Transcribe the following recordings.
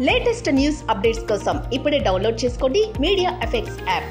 Latest news updates కోసం ఇప్పుడే download చేసుకోండి మీడియా ఎఫెక్ట్స్ యాప్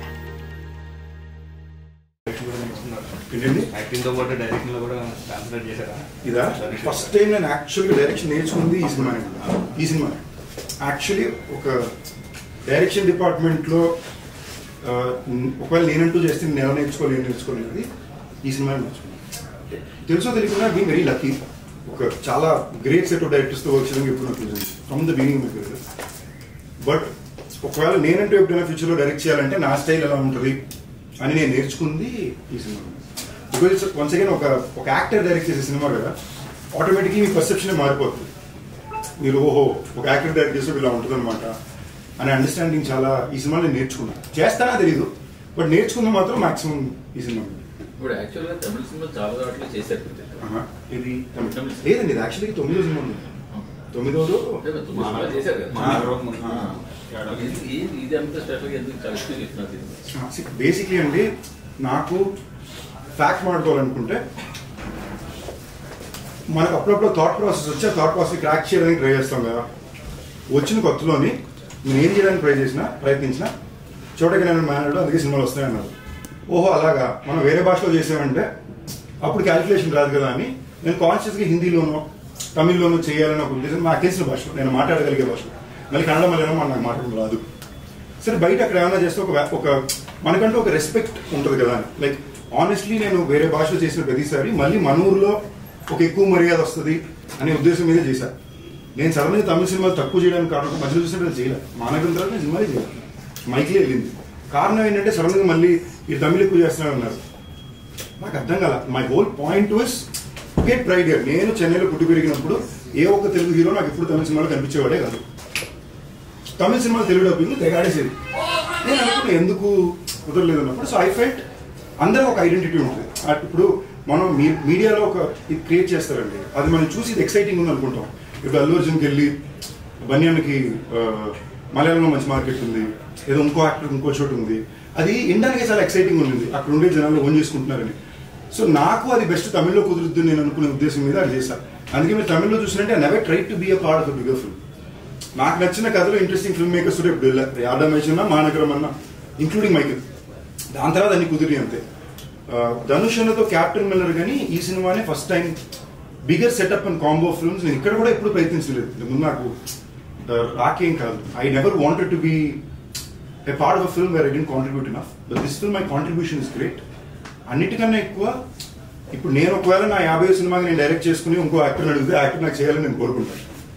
ఏంటండి యాక్టింగ్ తో పాటు డైరెక్షన్ లో కూడా కాన్సన్ట్రేట్ చేశారా ఇదా ఫస్ట్ టైం నేను యాక్చువల్గా డైరెక్షన్ నేర్చుకుంది ఈ సినిమా ఈ సినిమా యాక్చువల్లీ ఒక డైరెక్షన్ డిపార్ట్మెంట్లో ఆ, ఒకవేళ నేనంటూ చేస్తే నేను ఎలా నేర్చుకోవాలి ఏం నేర్చుకోలేదు ఈ సినిమా నేర్చుకున్నాను తెలుసో తెలియకుండా బీ వెరీ లక్కీ ఒక చాలా గ్రేట్ సెట్ ఆఫ్ డైరెక్టర్స్తో వర్క్ చేయడం ఎప్పుడు నాకు తెలిసింది from the beginning my career but ఒకవేళ నేనంటూ ఎప్పుడైనా ఫ్యూచర్లో డైరెక్ట్ చేయాలంటే నా స్టైల్ ఎలా ఉంటుంది అని నేను నేర్చుకుంది ఈ సినిమా బికాజ్ వన్స్ అగైన్ ఒక ఒక యాక్టర్ డైరెక్ట్ చేసే సినిమా కదా ఆటోమేటిక్లీ మీ పర్సెప్షన్ మారిపోతుంది మీరు ఓహో ఒక యాక్టర్ డైరెక్ట్ చేస్తే ఇలా ఉంటుంది అనమాట అనే అండర్స్టాండింగ్ చాలా ఈ సినిమా నేను నేర్చుకున్నాను చేస్తానా తెలీదు బట్ నేర్చుకున్న మాత్రం మాక్సిమం ఈ సినిమా ఇప్పుడు యాక్చువల్ గా తమిళ సినిమా చాలా చోట్ల చేశారు ప్రతి ఒక్కరు. ఆహా. ఇది తమిళ. లేదండి ఇది యాక్చువల్లీ తొమ్మిదో సినిమా ఉంది తొమ్మిదోదో అంటే మరి తొమ్మిది సినిమాలు చేశారు కదా. మా రోజు ముందు. ఆ. ఇది- ఇది- ఇది అంత స్పెషల్ గా ఎందుకు చాలా ఇష్టం చెప్తున్నారు బేసిక్లీ అండి నాకు ఫ్యాక్ట్ మాట్లాడుకోవాలనుకుంటే మనకు అప్పుడప్పుడు థాట్ ప్రాసెస్ వచ్చి ఆ థాట్ ప్రాసెస్ క్రాక్ చేయడానికి ట్రై చేస్తాం కదా వచ్చిన కొత్తలోని నేను ఏం చేయడానికి ట్రై చేసినా ప్రయత్నించినా చోటకి నేను మేనడు అందుకే సినిమాలు వస్తాయన్నారు ఓహో అలాగా మనం వేరే భాషలో చేసామంటే అప్పుడు క్యాలిక్యులేషన్ రాదు కదా అని నేను కాన్షియస్గా హిందీలోనో తమిళ్లోనో చేయాలని ఒక ఉద్దేశం నాకు తెలిసిన భాషలో నేను మాట్లాడగలిగే భాషలో మళ్ళీ కన్నడ మలయాళం మన నాకు మాట్లాడడం రాదు సరే బయట అక్కడ ఏమైనా చేస్తే ఒక వ్యా- ఒక మనకంటూ ఒక రెస్పెక్ట్ ఉంటుంది కదా లైక్ ఆనెస్ట్లీ నేను వేరే భాషలో చేసిన ప్రతిసారి మళ్ళీ మన ఊర్లో ఒక ఎక్కువ మర్యాద వస్తుంది అనే ఉద్దేశం మీద చేశాను నేను సడన్గా తమిళ సినిమాలు తక్కువ చేయడానికి కారణం మధ్యలో చూసినట్టు అది చేయలేదు మానగం తర్వాత నేను సినిమాలే చేయలేదు మైక్లే వెళ్ళింది కారణం ఏంటంటే సడన్గా మళ్ళీ ఈ తమిళ ఎక్కువ చేస్తున్నారు అన్నారు నాకు అర్థం కాల my whole point was get pride year నేను చెన్నైలో పుట్టి పెరిగినప్పుడు ఏ ఒక్క తెలుగు హీరో నాకు ఎప్పుడు తమిళ సినిమాలు కనిపించేవాడే కాదు తమిళ సినిమాలు తెలుగు డబ్బింగ్ తెగాడేసేది నేను అనుకున్నా ఎందుకు కుదరలేదు అన్నప్పుడు సో ఐ ఫెల్ట్ అందరూ ఒక ఐడెంటిటీ ఉంటుంది అట్ ఇప్పుడు మనం మీ మీడియాలో ఒక ఇది క్రియేట్ చేస్తారండి అది మనం చూసి ఇది ఎక్సైటింగ్ ఉంది అనుకుంటాం ఇప్పుడు అల్లు అర్జున్కి వెళ్ళి బన్యాన్కి ఆ, మలయాళంలో మంచి మార్కెట్ ఉంది ఏదో ఇంకో యాక్టర్ ఇంకో చోటు ఉంది అది వినడానికి చాలా ఎక్సైటింగ్ ఉంది అక్కడ ఉండే జనాలు ఓన్ చేసుకుంటున్నారని సో నాకు అది బెస్ట్ తమిళ్లో కుదురుద్ది నేను అనుకునే ఉద్దేశం మీద అది చేశాను అందుకే మీరు తమిళ్లో చూసినట్టే never try to be a part of bigger film నాకు నచ్చిన కథలో ఇంట్రెస్టింగ్ ఫిల్మ్ మేకర్స్ కూడా ఇప్పుడు వెళ్ళారు యాదమేష్ అన్న మానగరం అన్న ఇంక్లూడింగ్ మైకిల్ దాని తర్వాత అన్ని కుదిరి అంతే ఆ, ధనుష్ అన్నతో క్యాప్టెన్ మిల్లర్ కానీ ఈ సినిమానే first time bigger setup and combo films నేను ఇక్కడ కూడా ఎప్పుడు ప్రయత్నించలేదు ఇంతకు ముందు నాకు ఆ, రాకేం కాదు I never wanted to be a part of film where I didn't contribute enough but this film my contribution is great అన్నిటికన్నా ఎక్కువ ఇప్పుడు నేను ఒకవేళ నా యాభై సినిమాకి నేను డైరెక్ట్ చేసుకుని ఇంకో యాక్టర్ అడిగితే యాక్టర్ నాకు చేయాలని నేను కోరుకుంటాను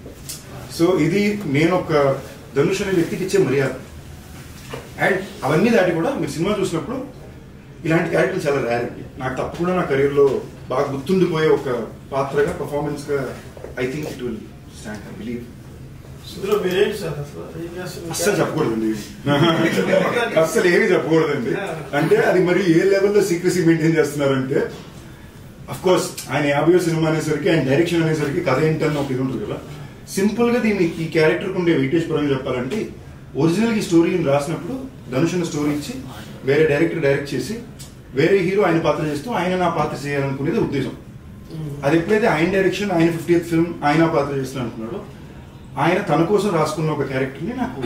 సో ఇది నేను ఒక ధనుష్ అనే వ్యక్తికి ఇచ్చే మర్యాద అండ్ అవన్నీ దాటి కూడా మీరు సినిమా చూసినప్పుడు ఇలాంటి క్యారెక్టర్లు చాలా రేర్ అండి నాకు తప్పకుండా నా కెరీర్లో బాగా గుర్తుండిపోయే ఒక పాత్రగా పర్ఫార్మెన్స్గా I think it will stand I believe ఇందులో మీరేంటి సార్ అసలు ఏం చేస్తున్నారు? అస్సలు చెప్పకూడదండి అస్సలు ఏమీ చెప్పకూడదండి అంటే అది మరి ఏ లెవెల్లో సీక్రసీ మెయింటైన్ చేస్తున్నారంటే అఫ్ కోర్స్ ఆయన యాభై సినిమా అనేసరికి ఆయన డైరెక్షన్ అనేసరికి కథ ఏంటని ఒక ఇది ఉంటుంది కదా సింపుల్ గా దీన్ని ఈ క్యారెక్టర్ ఉండే వెయిటేజ్ పరంగా చెప్పాలంటే ఒరిజినల్ ఈ స్టోరీని రాసినప్పుడు ధనుష్ అన్న స్టోరీ ఇచ్చి వేరే డైరెక్టర్ డైరెక్ట్ చేసి వేరే హీరో ఆయన పాత్ర చేస్తూ ఆయన నా పాత్ర చేయాలనుకునేది ఉద్దేశం అది ఎప్పుడైతే ఆయన డైరెక్షన్ ఆయన ఫిఫ్టీ ఫిల్మ్ ఆయన పాత్ర చేస్తున్నా అనుకున్నాడో ఆయన తన కోసం రాసుకున్న ఒక క్యారెక్టర్ని నాకు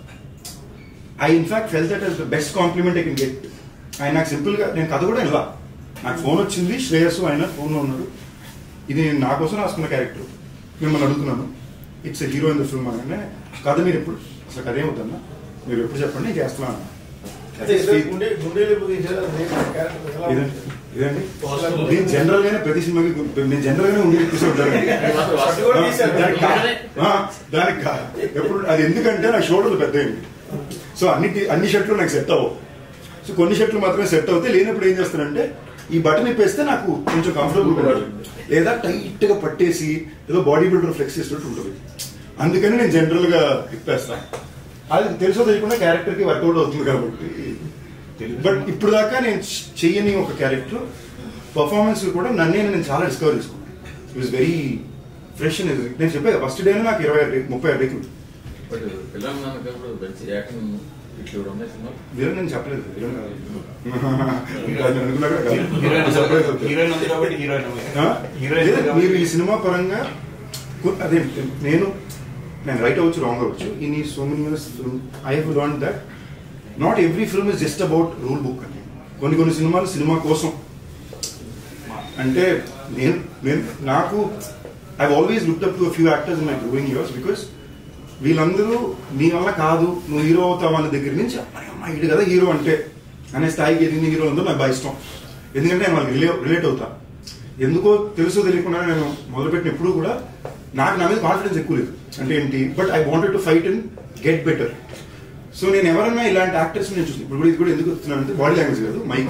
I in fact felt that is the best compliment I can get ఆయన నాకు సింపుల్గా నేను కథ కూడా ఇలా నాకు ఫోన్ వచ్చింది శ్రేయస్ ఆయన ఫోన్లో ఉన్నాడు ఇది నేను నా కోసం రాసుకున్న క్యారెక్టర్ మిమ్మల్ని అడుగుతున్నాను it's hero in the film అనగానే కథ మీరు ఎప్పుడు అసలు కథ ఏమవుతుందా మీరు ఎప్పుడు చెప్పండి నేను చేస్తున్నాను అదే ఏదో గుండె గుండెలు తీసారు అది క్యారెక్టర్ ఎలా ఇదండి ఉంది? ఇదండి నేను జనరల్ గానే ప్రతి సినిమాకి నేను జనరల్ గానే ఉండి తీసుకుంటాను అటు కూడా తీశారు. దానికి కా- ఆ, దానికి కా- ఎప్పుడు అది ఎందుకంటే నా షోల్డర్లు పెద్ద సో అన్ని టీ- అన్ని షర్ట్లు నాకు సెట్ అవ్వవు సో కొన్ని షర్ట్లు మాత్రమే సెట్ అవుతాయి లేనప్పుడు ఏం చేస్తానంటే ఈ బటన్ ఇప్పేస్తే నాకు కొంచెం కంఫర్టబుల్ ఉంటుంది లేదా టైట్ గా పట్టేసి ఏదో బాడీ బిల్డర్ ఫ్లెక్స్ చేసినట్టు ఉంటుంది అందుకని నేను జనరల్ గా ఇప్పేస్తాను అది తెలుసో తెలియకుండా క్యారెక్టర్ కి వర్కౌట్ అవుతుంది కాబట్టి బట్ ఇప్పుడు దాకా నేను చ- చెయ్యని ఒక క్యారెక్టర్ పర్ఫార్మెన్స్ కూడా నన్నే నేను చాలా డిస్కవర్ చేసుకున్నాను ఇట్ వాస్ వెరీ ఫ్రెష్ నేను చెప్పా ఫస్ట్ డే నాకు ఇరవై ఆరు డే- ముప్పై ఆరు డేకి బట్ పిల్లలు నాన్నకప్పుడు మంచి యాక్టింగ్ ఇట్లా కూడా ఉన్నాయి సినిమా వీరన్ నేను చెప్పలేదు వీరన్ కాదు. ఇంకా నేను అనుకున్నా కూడా కాదు. హీరోయిన్ Surprise అవుతుంది. హీరోయిన్ ఉంది కాబట్టి హీరోయిన్ ఆ? హీరోయిన్ లేదు, మీరు ఈ సినిమా పరంగా కు- అదే నేను నేను రైట్ అవ్వచ్చు రాంగ్ అవ్వచ్చు ఇన్ ఈ so many years film I have learn that not every film is just about rule book అని కొన్ని కొన్ని సినిమాలు సినిమా కోసం అంటే నేను నేను నాకు I always look up to few actors in my growing years because వీళ్ళందరూ నీ వల్ల కాదు నువ్వు హీరో అవుతావు అన్న దగ్గర నుంచి అమ్మాయి అమ్మ ఇటు కదా హీరో అంటే అనే స్థాయికి ఎదిగిన హీరో అందరూ నాకు బాగా ఇష్టం ఎందుకంటే నేను వాళ్ళకి రిలే రిలేట్ అవుతా ఎందుకో తెలుసో తెలియకుండా నేను మొదలుపెట్టిన ఎప్పుడు కూడా నాకు నా మీద కాన్ఫిడెన్స్ ఎక్కువ లేదు అంటే ఏంటి but I wanted to fight and get better so నేను ఎవరన్నా ఇలాంటి యాక్టర్స్ నేను చూసి ఇప్పుడు కూడా ఇది కూడా ఎందుకు వస్తున్నానంటే బాడీ లాంగ్వేజ్ కాదు మైక్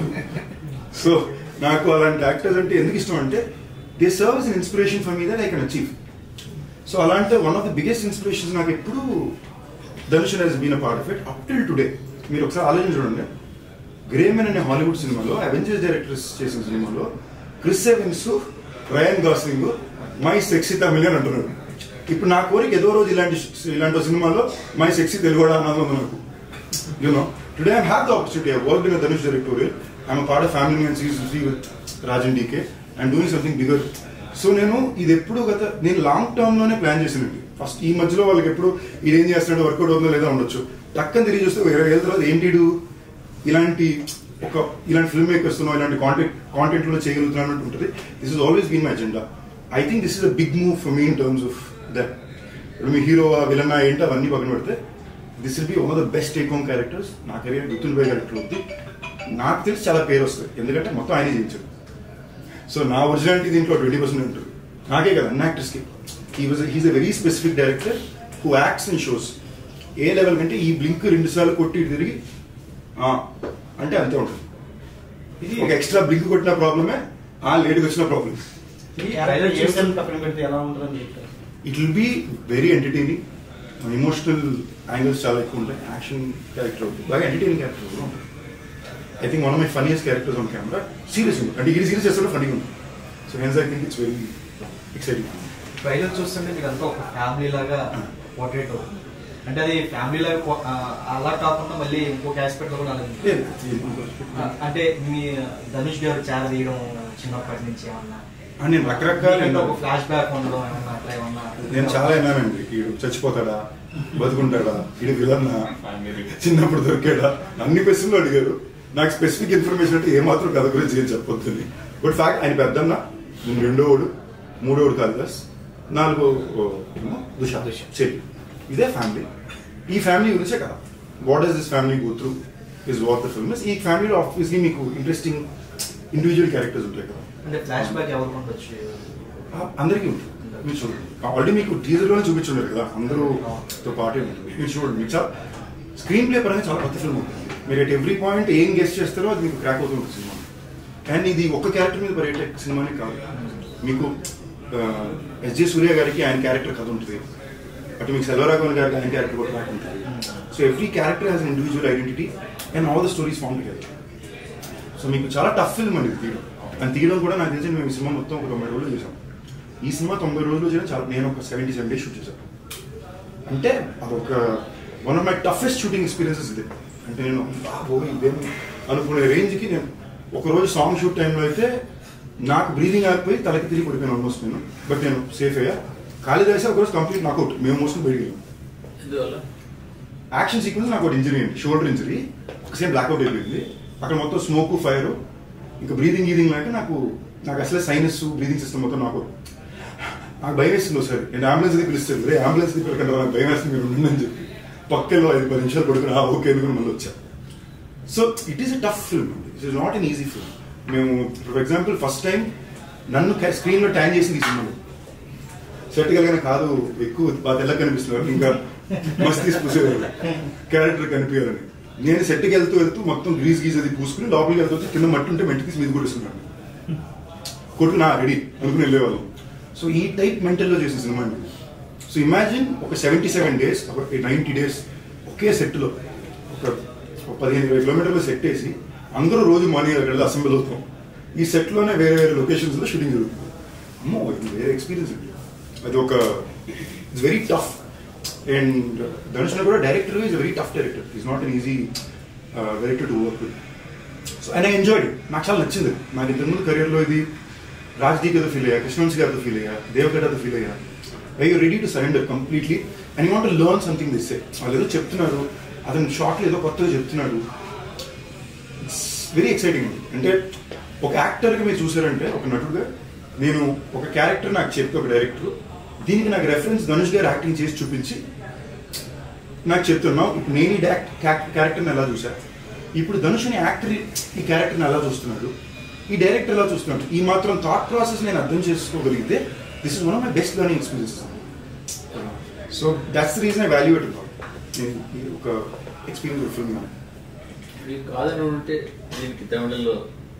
సో నాకు అలాంటి యాక్టర్స్ అంటే ఎందుకు ఇష్టం అంటే they serve in inspiration for me that I can achieve so అలాంటి one of the biggest inspirations నాకు ఎప్పుడు Dhanush he's been a part of it up till today మీరు ఒకసారి ఆలోచన చూడండి గ్రేమెన్ అనే హాలీవుడ్ సినిమాలో అవెంజర్స్ డైరెక్టర్స్ చేసిన సినిమాలో Chris Evans Ryan Gosling my sexy Tamil అని అంటున్నారు ఇప్పుడు నా కోరిక ఏదో రోజు ఇలాంటి ఇలాంటి ఒక సినిమాలో మై సెక్సీ తెలుగు అన్నది ఉంది నాకు you know, today I've had the opportunity. I've worked in a Dhanush directorial. I'm a part of Family Man season three with Rajan DK. I'm doing something bigger. So నేను ఇది ఎప్పుడు గత నేను long term లోనే plan చేసినండి first ఈ మధ్యలో వాళ్ళకి ఎప్పుడు ఇది ఏం చేస్తున్నాడు వర్కౌట్ అవుతుందో లేదా ఉండొచ్చు టక్కని తిరిగి చూస్తే ఇరవై ఏళ్ళ తర్వాత ఏంటి ఈడు ఇలాంటి ఒక ఇలాంటి ఫిల్మ్ మేకర్స్ ఇలాంటి కాంటెంట్ కాంటెంట్ లో చేయగలుగుతున్నాను ఉంటుంది this is always been my agenda I think this is a big move for me in terms of that ఇప్పుడు మీ హీరో విలన్ ఏంటి అవన్నీ పక్కన పెడితే this will be one of the best take home characters నా career గుర్తుండిపోయే character అవుతుంది నాకు తెలిసి చాలా పేరు వస్తుంది ఎందుకంటే మొత్తం ఆయనే చేయించాడు సో నా ఒరిజినాలిటీ దీంట్లో ట్వంటీ పర్సెంట్ ఉంటుంది నాకే కదా అన్ని యాక్టర్స్కి he was he's a very specific director who acts in shows a level కంటే ఈ బ్లింక్ రెండు సార్లు కొట్టి ఇటు తిరిగి ఆ, అంటే అంతే ఉంటుంది ఇది ఒక ఎక్స్ట్రా బ్లింక్ కొట్టిన ప్రాబ్లమే ఆ లేట్కి వచ్చిన ప్రాబ్లమ్ ఈ ట్రైలర్ చూస్తే పక్కన పెడితే ఎలా ఉంటుందని చెప్తారు it will be very entertaining emotional angles చాలా ఎక్కువ ఉంటాయి యాక్షన్ క్యారెక్టర్ అవుతుంది బాగా ఎంటర్టైనింగ్ క్యారెక్టర్ కూడా ఉంటుంది I think one of my funniest characters on camera serious ఉంది అంటే ఇది సీరియస్ చేస్తే ఫన్నీగా ఉంది so hence I think it's very exciting trailer చూస్తుంటే మీకు అంతా ఒక ఫ్యామిలీ లాగా పోర్ట్రేట్ అవుతుంది అంటే అది ఫ్యామిలీ లాగా పో- ఆ, అలా కాకుండా మళ్ళీ ఇంకొక ఆస్పెక్ట్ కూడా అలా ఉంది. ఆ, అంటే మీ ధనుష్ గారు చాలా తీయడం చిన్నప్పటి నుంచి ఏమన్నా నేను రకరకాల మీకంటే ఒక ఫ్లాష్ బ్యాక్ ఉండడం ఏమన్నా అట్లా ఏమన్నా నేను చాలా విన్నానండి వీడు చచ్చిపోతాడా బతుకుంటాడా వీడు విలన్నా చిన్నప్పుడు దొరికాడా అన్ని క్వశ్చన్లు అడిగారు నాకు స్పెసిఫిక్ ఇన్ఫర్మేషన్ అంటే ఏమాత్రం కథ గురించి ఏం చెప్పొద్దని బట్ ఫ్యాక్ట్ ఆయన పెద్దన్న నేను రెండో ఓడు మూడోడు కాళిదాస్ నాలుగో ఓ, ఏమో దుషా చెల్లి ఇదే ఫ్యామిలీ ఈ ఫ్యామిలీ గురించే కదా what is this family go through is what the film ఈ ఫ్యామిలీలో ఆబ్వియస్లీ మీకు ఇంట్రెస్టింగ్ ఇండివిజువల్ క్యారెక్టర్స్ ఉంటాయి కదా అంటే ఫ్లాష్ బ్యాక్ ఎవరికి ఉండొచ్చు ఆ, అందరికీ ఉంటుంది మీరు చూడండి ఆల్రెడీ మీకు టీజర్ లోనే చూపించుండారు కదా అందరూ తో పాటే ఉంటుంది మీరు చూడండి మీకు చాలా స్క్రీన్ ప్లే పరంగా చాలా కొత్త ఫిల్మ్ ఉంటుంది మీరు ఎట్ ఎవ్రీ పాయింట్ ఏం గెస్ట్ చేస్తారో అది మీకు క్రాక్ అవుతుంది సినిమా అండ్ ఇది ఒక్క క్యారెక్టర్ మీద పడే సినిమానే కాదు మీకు ఎస్జే సూర్య గారికి ఆయన క్యారెక్టర్ కథ ఉంటుంది అటు మీకు సెల్వరాఘవన్ గారికి ఆయన క్యారెక్టర్ కూడా ట్రాక్ ఉంటుంది so every character has individual identity and all the stories form together so మీకు చాలా టఫ్ ఫిల్మ్ అండి ఇది తీయడం అండ్ తీయడం కూడా నాకు తెలిసి మేము ఈ సినిమా మొత్తం ఒక తొంభై రోజులు చేసాం ఈ సినిమా తొంభై రోజులు చేయడం చాలా నేను ఒక సెవెంటీ సెవెన్ డేస్ షూట్ చేశాను అంటే అదొక one of my toughest shooting experiences ఇది అంటే నేను బాబో ఇదేం అనుకునే రేంజ్కి నేను ఒక రోజు సాంగ్ షూట్ టైంలో అయితే నాకు బ్రీదింగ్ ఆగిపోయి తలకి తిరిగి పడిపోయాను ఆల్మోస్ట్ నేను బట్ నేను సేఫ్ అయ్యా కాళిదాసే ఒకరోజు కంప్లీట్ నాకౌట్ మేము మోసుకుని బయటికి వెళ్ళాం ఎందువల్ల యాక్షన్ సీక్వెన్స్ నాకు ఒక ఇంజరీ అండి షోల్డర్ ఇంజరీ ఒక సేమ్ బ్లాక్అవుట్ అయిపోయింది అక్కడ మొత్తం స్మోక్ ఫైర్ ఇంకా బ్రీదింగ్ గీదింగ్ లాంటి నాకు నాకు అసలే సైనస్ బ్రీదింగ్ సిస్టమ్ మొత్తం నాకు నాకు భయం వేస్తుంది ఒకసారి నేను అంబులెన్స్ ది పిలుస్తాను రే అంబులెన్స్ ది పిలకండి నాకు భయం వేస్తుంది మీరు ఉండండి చెప్పి పక్కలో ఐదు పది నిమిషాలు పడుకుని ఆ ఓకే ఎందుకు మళ్ళీ వచ్చా so it is a tough film it is not an easy film మేము ఫర్ ఎగ్జాంపుల్ ఫస్ట్ టైం నన్ను స్క్రీన్లో ట్యాన్ చేసింది ఈ సినిమాలో సెట్ కలిగిన కాదు ఎక్కువ బాగా తెల్లగా కనిపిస్తున్నారు ఇంకా మస్తీ పూసేవారు క్యారెక్టర్ కనిపించాలని నేను సెట్కి వెళ్తూ వెళ్తూ మొత్తం గ్రీజ్ గీజ్ అది పూసుకుని లోపలికి వెళ్తూ వచ్చి కింద మట్టి ఉంటే మెంటి తీసి మీద కొట్టేస్తున్నాను కొట్టు నా రెడీ అనుకుని వెళ్ళేవాళ్ళం సో ఈ టైప్ మెంటల్లో చేసిన సినిమా అండి సో ఇమాజిన్ ఒక సెవెంటీ సెవెన్ డేస్ ఒక నైంటీ డేస్ ఒకే సెట్లో ఒక ఒక పదిహేను ఇరవై కిలోమీటర్లు సెట్ వేసి అందరూ రోజు మార్నింగ్ అక్కడ వెళ్ళి అసెంబ్లీ అవుతాం ఈ సెట్లోనే వేరే వేరే లొకేషన్స్లో షూటింగ్ జరుగుతుంది అమ్మో ఇది వేరే ఎక్స్పీరియన్స్ అండి అది ఒక it's very tough and Dhanush కూడా director is very tough director is not an easy director to work with so and I enjoyed నాకు చాలా నచ్చింది నాకు ఇంతకుముందు కెరియర్లో ఇది రాజ్దీప్ ఏదో ఫీల్ అయ్యా కృష్ణవంశీ గారితో ఫీల్ అయ్యా దేవగడ్డతో ఫీల్ అయ్యా I you ready to surrender completely and you want learn something this వాళ్ళు ఏదో చెప్తున్నారు అతను షార్ట్లో ఏదో కొత్తగా చెప్తున్నాడు ఇట్స్ వెరీ ఎక్సైటింగ్ అంటే ఒక యాక్టర్గా మీరు చూసారంటే ఒక నటుడుగా నేను ఒక క్యారెక్టర్ నాకు చెప్పి ఒక డైరెక్టర్ దీనికి నాకు రెఫరెన్స్ ధనుష్ గారు యాక్టింగ్ చేసి చూపించి నాకు చెప్తున్నావు ఇప్పుడు నేను ఈ క్యారెక్టర్ని ఎలా చూసా ఇప్పుడు ధనుష్ అనే యాక్టర్ ఈ క్యారెక్టర్ని ఎలా చూస్తున్నాడు ఈ డైరెక్టర్ ఎలా చూస్తున్నాడు ఈ మాత్రం థాట్ ప్రాసెస్ నేను అర్థం చేసుకోగలిగితే this is one of my best learning experiences so that's the reason I value it నేను ఈ ఒక ఎక్స్పీరియన్స్ ఫిల్మ్ మీకు కాదని ఉంటే దీనికి తమిళంలో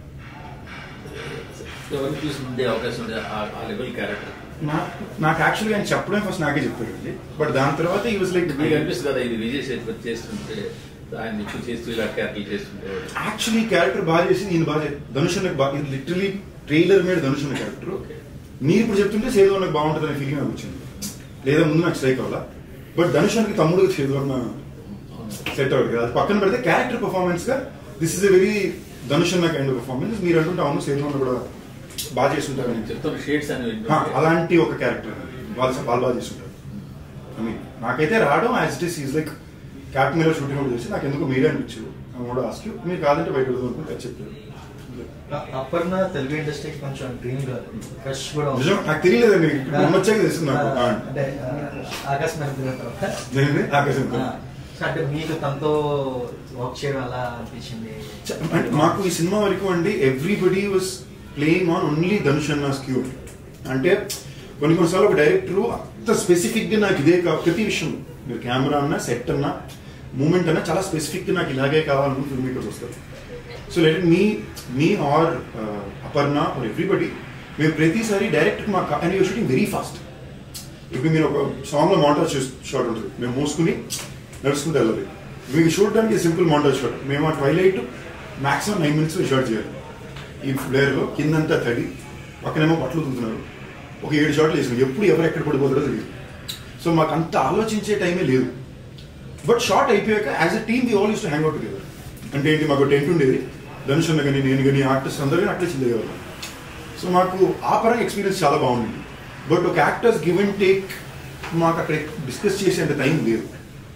ఎవరిని చూసి ఉండే అవకాశం ఉండే ఆ- ఆ లెవెల్ క్యారెక్టర్ నాకు నాకు యాక్చువల్గా ఆయన చెప్పడం ఫస్ట్ నాకే చెప్పాడండి బట్ దాని తర్వాత ఈ వాజ్ లైక్ మీకు అనిపిస్తుంది కదా ఇది విజయ్ సేతుపతి చేస్తుంటే ఆయన ఎక్కువ చేస్తూ ఇలా క్యారెక్టర్ చేస్తుంటే యాక్చువల్లీ క్యారెక్టర్ బాగా చేసి ఈయన బాగా చేసి- ధనుష్ అన్నకు బాగా ఇది లిటరలీ ట్రైలర్ మీద ధనుష్ అన్న క్యారెక్టర్ ఓకే మీరు ఇప్పుడు చెప్తుంటే సేదు అన్నకు బాగుంటుంది అనే ఫీలింగ్ నాకు వచ్చింది లేదా ముందు నాకు స్ట్రైక్ అవ్వాలా బట్ ధనుష్ అన్నకి తమ్ముడు సేదు అన్న సెట్ అవ్వదు కదా అది పక్కన పెడితే క్యారెక్టర్ పర్ఫార్మెన్స్ గా this is a very Dhanush అన్న కైండ్ పర్ఫార్మెన్స్ మీరు అంటుంటే అవును సేదు అన్న కూడా బాగా చేస్తుంటారని నేను చెప్తున్న షేడ్స్ అని ఆ, వింటుంటే అలాంటి ఒక క్యారెక్టర్ వాళ్ళు వాళ్ళు బాగా చేస్తుంటారు ఐ మీన్ నాకైతే రావడం as it is is like cap మీద షూటింగ్ కూడా చేసి నాకు ఎందుకు మీరే అనిపించారు కూడా ఆస్క్ మీరు కాదంటే బయట వెళ్దాం అనుకుంటే అది చెప్పారు అప్పటిన తెలుగు ఇండస్ట్రీకి కొంచెం డ్రీమ్ గా ఫ్రెష్ కూడా ఉంది. నిజం నాకు తెలియలేదండి ఇక్కడ మొన్న వచ్చాక తెలిసింది నాకు ఆ, ఆ, అంటే ఆకాశం వెళ్తున్న తర్వాత ఏంటి? ఆకాశం ఆ, సో అంటే మీకు తనతో వర్క్ చేయడం ఎలా అనిపించింది చ- అంటే మాకు ఈ సినిమా వరకు అండి everybody was playing on only Dhanush అన్న స్క్యూ అంటే కొన్ని కొన్నిసార్లు ఒక డైరెక్టర్ అంత స్పెసిఫిక్ గా నాకు ఇదే కావాలి ప్రతి విషయం మీరు కెమెరా అన్నా సెట్ అన్నా మూమెంట్ అన్నా చాలా స్పెసిఫిక్ గా నాకు ఇలాగే కావాలని ఫిల్మ్ మేకర్స్ వస్తారు so let me me or Aparna or everybody మేము ప్రతిసారి డైరెక్ట్ మా and your shooting very fast ఇప్పుడు మీరు ఒక సాంగ్ లో మాంటాజ్ షాట్ ఉంటుంది మేము మోసుకుని నడుచుకుంటూ వెళ్ళాలి మీకు చూడడానికి సింపుల్ మాంటాజ్ షాట్ మేము ఆ twilight maximum nine minutes shot చేయాలి ఈ ఫ్లేర్ లో కిందంతా తడి పక్కనేమో బట్టలు తుంటున్నారు ఒక ఏడు షాట్లు వేసాం ఎప్పుడు ఎవరు ఎక్కడ పడిపోతారో తెలియదు సో మాకు అంత ఆలోచించే టైమే లేదు బట్ షార్ట్ అయిపోయాక as a team the all use to hang out together అంటే ఏంటి మాకు టెంట్ ఉండేది ధనుష్ అన్న కానీ నేను కానీ ఆర్టిస్ట్ అందరూ కానీ అట్లే చిల్లగలరు సో మాకు ఆ పరంగా ఎక్స్పీరియన్స్ చాలా బాగుంది బట్ ఒక యాక్టర్స్ గివ్ అండ్ టేక్ మాకు అక్కడ డిస్కస్ చేసేంత టైం లేదు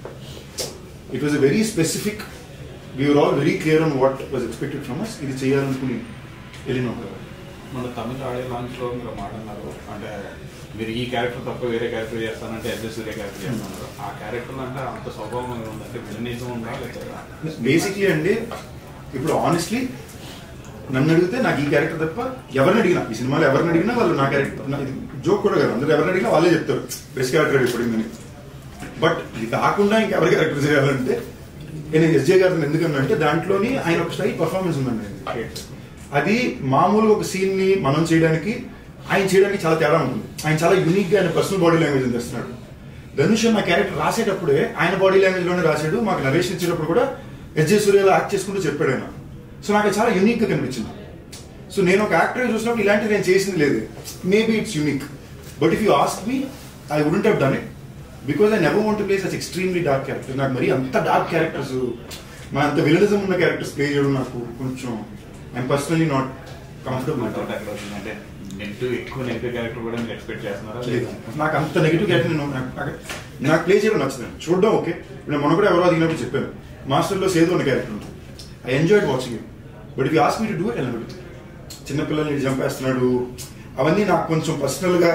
it was a very specific we're all very clear on what was expected from us ఇది చేయాలనుకుని వెళ్ళిన ఒక మన తమిళ ఆడియో లాంచ్ లో మీరు మాట అన్నారు అంటే మీరు ఈ క్యారెక్టర్ తప్ప వేరే క్యారెక్టర్ చేస్తానంటే ఎస్ సూర్య క్యారెక్టర్ చేస్తున్నారు ఆ క్యారెక్టర్ అంటే అంత స్వభావం ఉంది అంటే విలనిజం ఉందా లేదా బేసిక్లీ అండి ఇప్పుడు ఆనెస్ట్లీ నన్ను అడిగితే నాకు ఈ క్యారెక్టర్ తప్ప ఎవరిని అడిగినా ఈ సినిమాలో ఎవరిని అడిగినా వాళ్ళు నా క్యారెక్టర్ ఇది జోక్ కూడా కదా అందరూ ఎవరిని అడిగినా వాళ్ళే చెప్తారు బెస్ట్ క్యారెక్టర్ పడిందని బట్ ఇది కాకుండా ఇంకెవరి క్యారెక్టర్ చేయాలంటే నేను ఎస్జే గారిని ఎందుకన్నా అంటే దాంట్లోని ఆయన ఒక స్టైల్ పర్ఫార్మెన్స్ ఉందండి అది మామూలుగా ఒక సీన్ ని మనం చేయడానికి ఆయన చేయడానికి చాలా తేడా ఉంటుంది ఆయన చాలా యూనిక్ గా ఆయన పర్సనల్ బాడీ లాంగ్వేజ్ తెస్తున్నాడు ధనుష్ నా క్యారెక్టర్ రాసేటప్పుడే ఆయన బాడీ లాంగ్వేజ్ లోనే రాశాడు మాకు నరేష్ ఇచ్చేటప్పుడు కూడా ఎస్జే సూర్యలో యాక్ట్ చేసుకుంటూ చెప్పాడు ఆయన సో నాకు అది చాలా యూనిక్ గా కనిపించింది సో నేను ఒక యాక్టర్ చూసినప్పుడు ఇలాంటిది నేను చేసింది లేదు maybe it's unique but if you ask me I wouldn't have done it because I never want place us extremely dark character నాకు మరి అంత డార్క్ క్యారెక్టర్స్ మా అంత విలనిజం ఉన్న క్యారెక్టర్స్ ప్లే చేయడం నాకు కొంచెం ఐఎమ్ పర్సనలీ నాట్ మా డౌట్ కంఫర్టబుల్ ఎక్కడ వచ్చింది అంటే నెగిటివ్ ఎక్కువ నెగిటివ్ క్యారెక్టర్ కూడా మీరు ఎక్స్పెక్ట్ చేస్తున్నారా లేదు లేదా నాకు అంత నెగిటివ్ క్యారెక్టర్ నేను నాకు- నాకు- నాకు ప్లే చేయడం నచ్చదు చూడడం ఓకే ఇప్పుడు మొన్న కూడా ఎవరో అడిగినప్పుడు చెప్పాను మాస్టర్లో సేదు ఉన్న క్యారెక్టర్ ఉంటుంది I enjoyed watching but if ask me to do it అలా చిన్నపిల్లల్ని చంపేస్తున్నాడు అవన్నీ నాకు కొంచెం పర్సనల్గా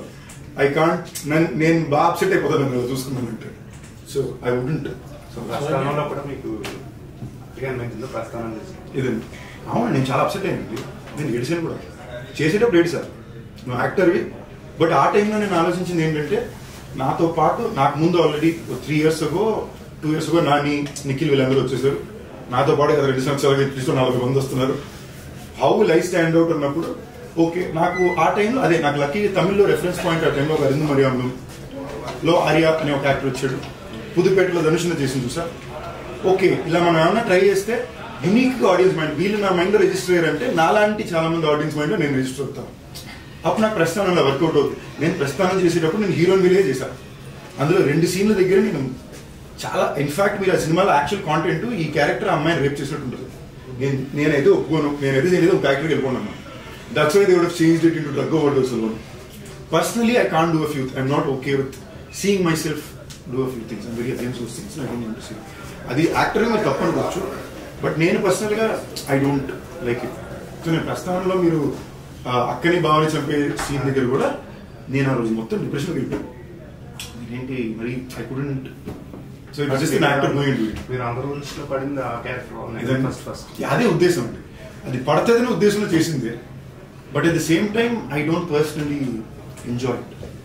ఐ కాంట్ నేను బాగా అప్సెట్ అయిపోతాను నేను చూసుకున్నానంటే సో ఐ వుడెంట్ సో ప్రస్థానంలో కూడా మీకు అతిగా అనిపించిందో ప్రస్థానం చేసి ఇదండి అవును నేను చాలా అప్సెట్ అయ్యింది నేను ఏడిసాను కూడా చేసేటప్పుడు ఏడిసాను నువ్వు యాక్టర్వి బట్ ఆ టైంలో నేను ఆలోచించింది ఏంటంటే నాతో పాటు నాకు ముందు already three years ago two years ago Nani Nikhil వీళ్ళందరూ వచ్చేసారు నాతో పాటు కదా రెండు సంవత్సరాలు అట్లీస్ట్ నలభై మంది వస్తున్నారు హౌ లైఫ్ స్టాండ్ అవుట్ అన్నప్పుడు ఓకే నాకు ఆ టైంలో అదే నాకు లక్కీ తమిళ్లో రెఫరెన్స్ పాయింట్ ఆ టైంలో అరిందు మరియాము లో ఆర్య అనే ఒక యాక్టర్ వచ్చాడు పుదుపేటలో ధనుషుని చేసింది చూసా ఓకే ఇలా మనం ఏమన్నా ట్రై చేస్తే యునిక్ ఆడియన్స్ మైండ్ వీళ్ళు నా మైండ్ రిజిస్టర్ అయ్యారంటే నాలాంటి చాలా మంది ఆడియన్స్ మైండ్ నేను రిజిస్టర్ అవుతాను అప్పుడు నాకు ప్రస్థానంలో వర్కౌట్ అవుతుంది నేను ప్రస్థానం చేసేటప్పుడు నేను హీరోయిన్ వీలే చేశాను అందులో రెండు సీన్ల దగ్గర నేను చాలా ఇన్ఫాక్ట్ మీరు ఆ సినిమాలో యాక్చువల్ కాంటెంట్ ఈ క్యారెక్టర్ అమ్మాయిని రేప్ చేసినట్టు ఉంటుంది నేను నేనైతే ఒప్పుకోను నేనైతే చేయలేదు ఒక ఫ్యాక్టరీకి వెళ్ళిపోన్నాను దట్స్ వై దేవుడు change it into drug overdose personally I can do a few I'm not okay with seeing myself do a few things very against those things I don't want see అది యాక్టర్గా మీరు తప్పు అనుకోవచ్చు but నేను పర్సనల్గా I don't like it so నేను ప్రస్తావనలో మీరు ఆ, అక్కని బావని చంపే సీన్ దగ్గర కూడా నేను ఆ రోజు మొత్తం డిప్రెషన్కి వెళ్ళిపోయాను ఏంటి మరి I couldn't so it just actor going to it మీరు అందరూ దృష్టిలో పడింది ఆ క్యారెక్టర్ ఇదండి. ఫస్ట్ ఫస్ట్ అదే ఉద్దేశం అండి అది పడుతుందనే ఉద్దేశంలో చేసింది but at the same time I don't personally enjoy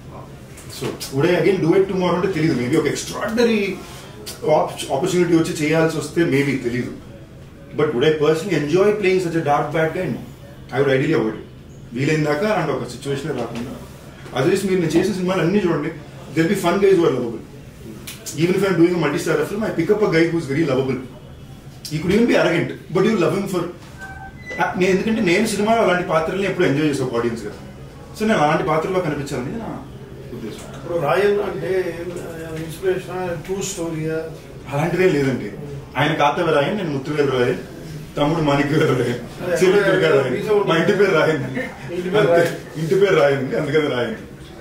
so would I again do it tomorrow అంటే తెలియదు మేబీ ఒక ఎక్స్ట్రాడినరీ ఆపర్చునిటీ వచ్చి చేయాల్సి వస్తే మేబీ తెలియదు but would I personally enjoy playing such dark bad గా ఐ వుడ్ ఐడియలీ అవాయిడ్ వీలైన దాకా అండ్ ఒక సిచ్యువేషన్ రాకుండా అదే మీరు నేను చేసిన సినిమాలు అన్ని చూడండి they'll be fun guys were lovable even if I'm doing multi star film I pick up a guy who's very lovable he could even be arrogant but you love him for నేను ఎందుకంటే నేను సినిమాలో అలాంటి పాత్రల్ని ఎప్పుడు ఎంజాయ్ చేసే audience గా so నేను అలాంటి పాత్రలో కనిపించాలని నా ఉద్దేశం ఇప్పుడు రాయన్ అంటే ఇన్స్పిరేషన్ ట్రూ స్టోరీయా అలాంటిదే లేదండి ఆయన కాతవ రాయన్ నేను ముత్తువేలు రాయన్ తమ్ముడు మాణిక్యవేలు రాయన్ చెల్లి దుర్గా రాయన్ మా ఇంటి పేరు రాయన్ ఇంటి పేరు అంతే. రాయన్. ఇంటి పేరు రాయన్ అందుకని రాయన్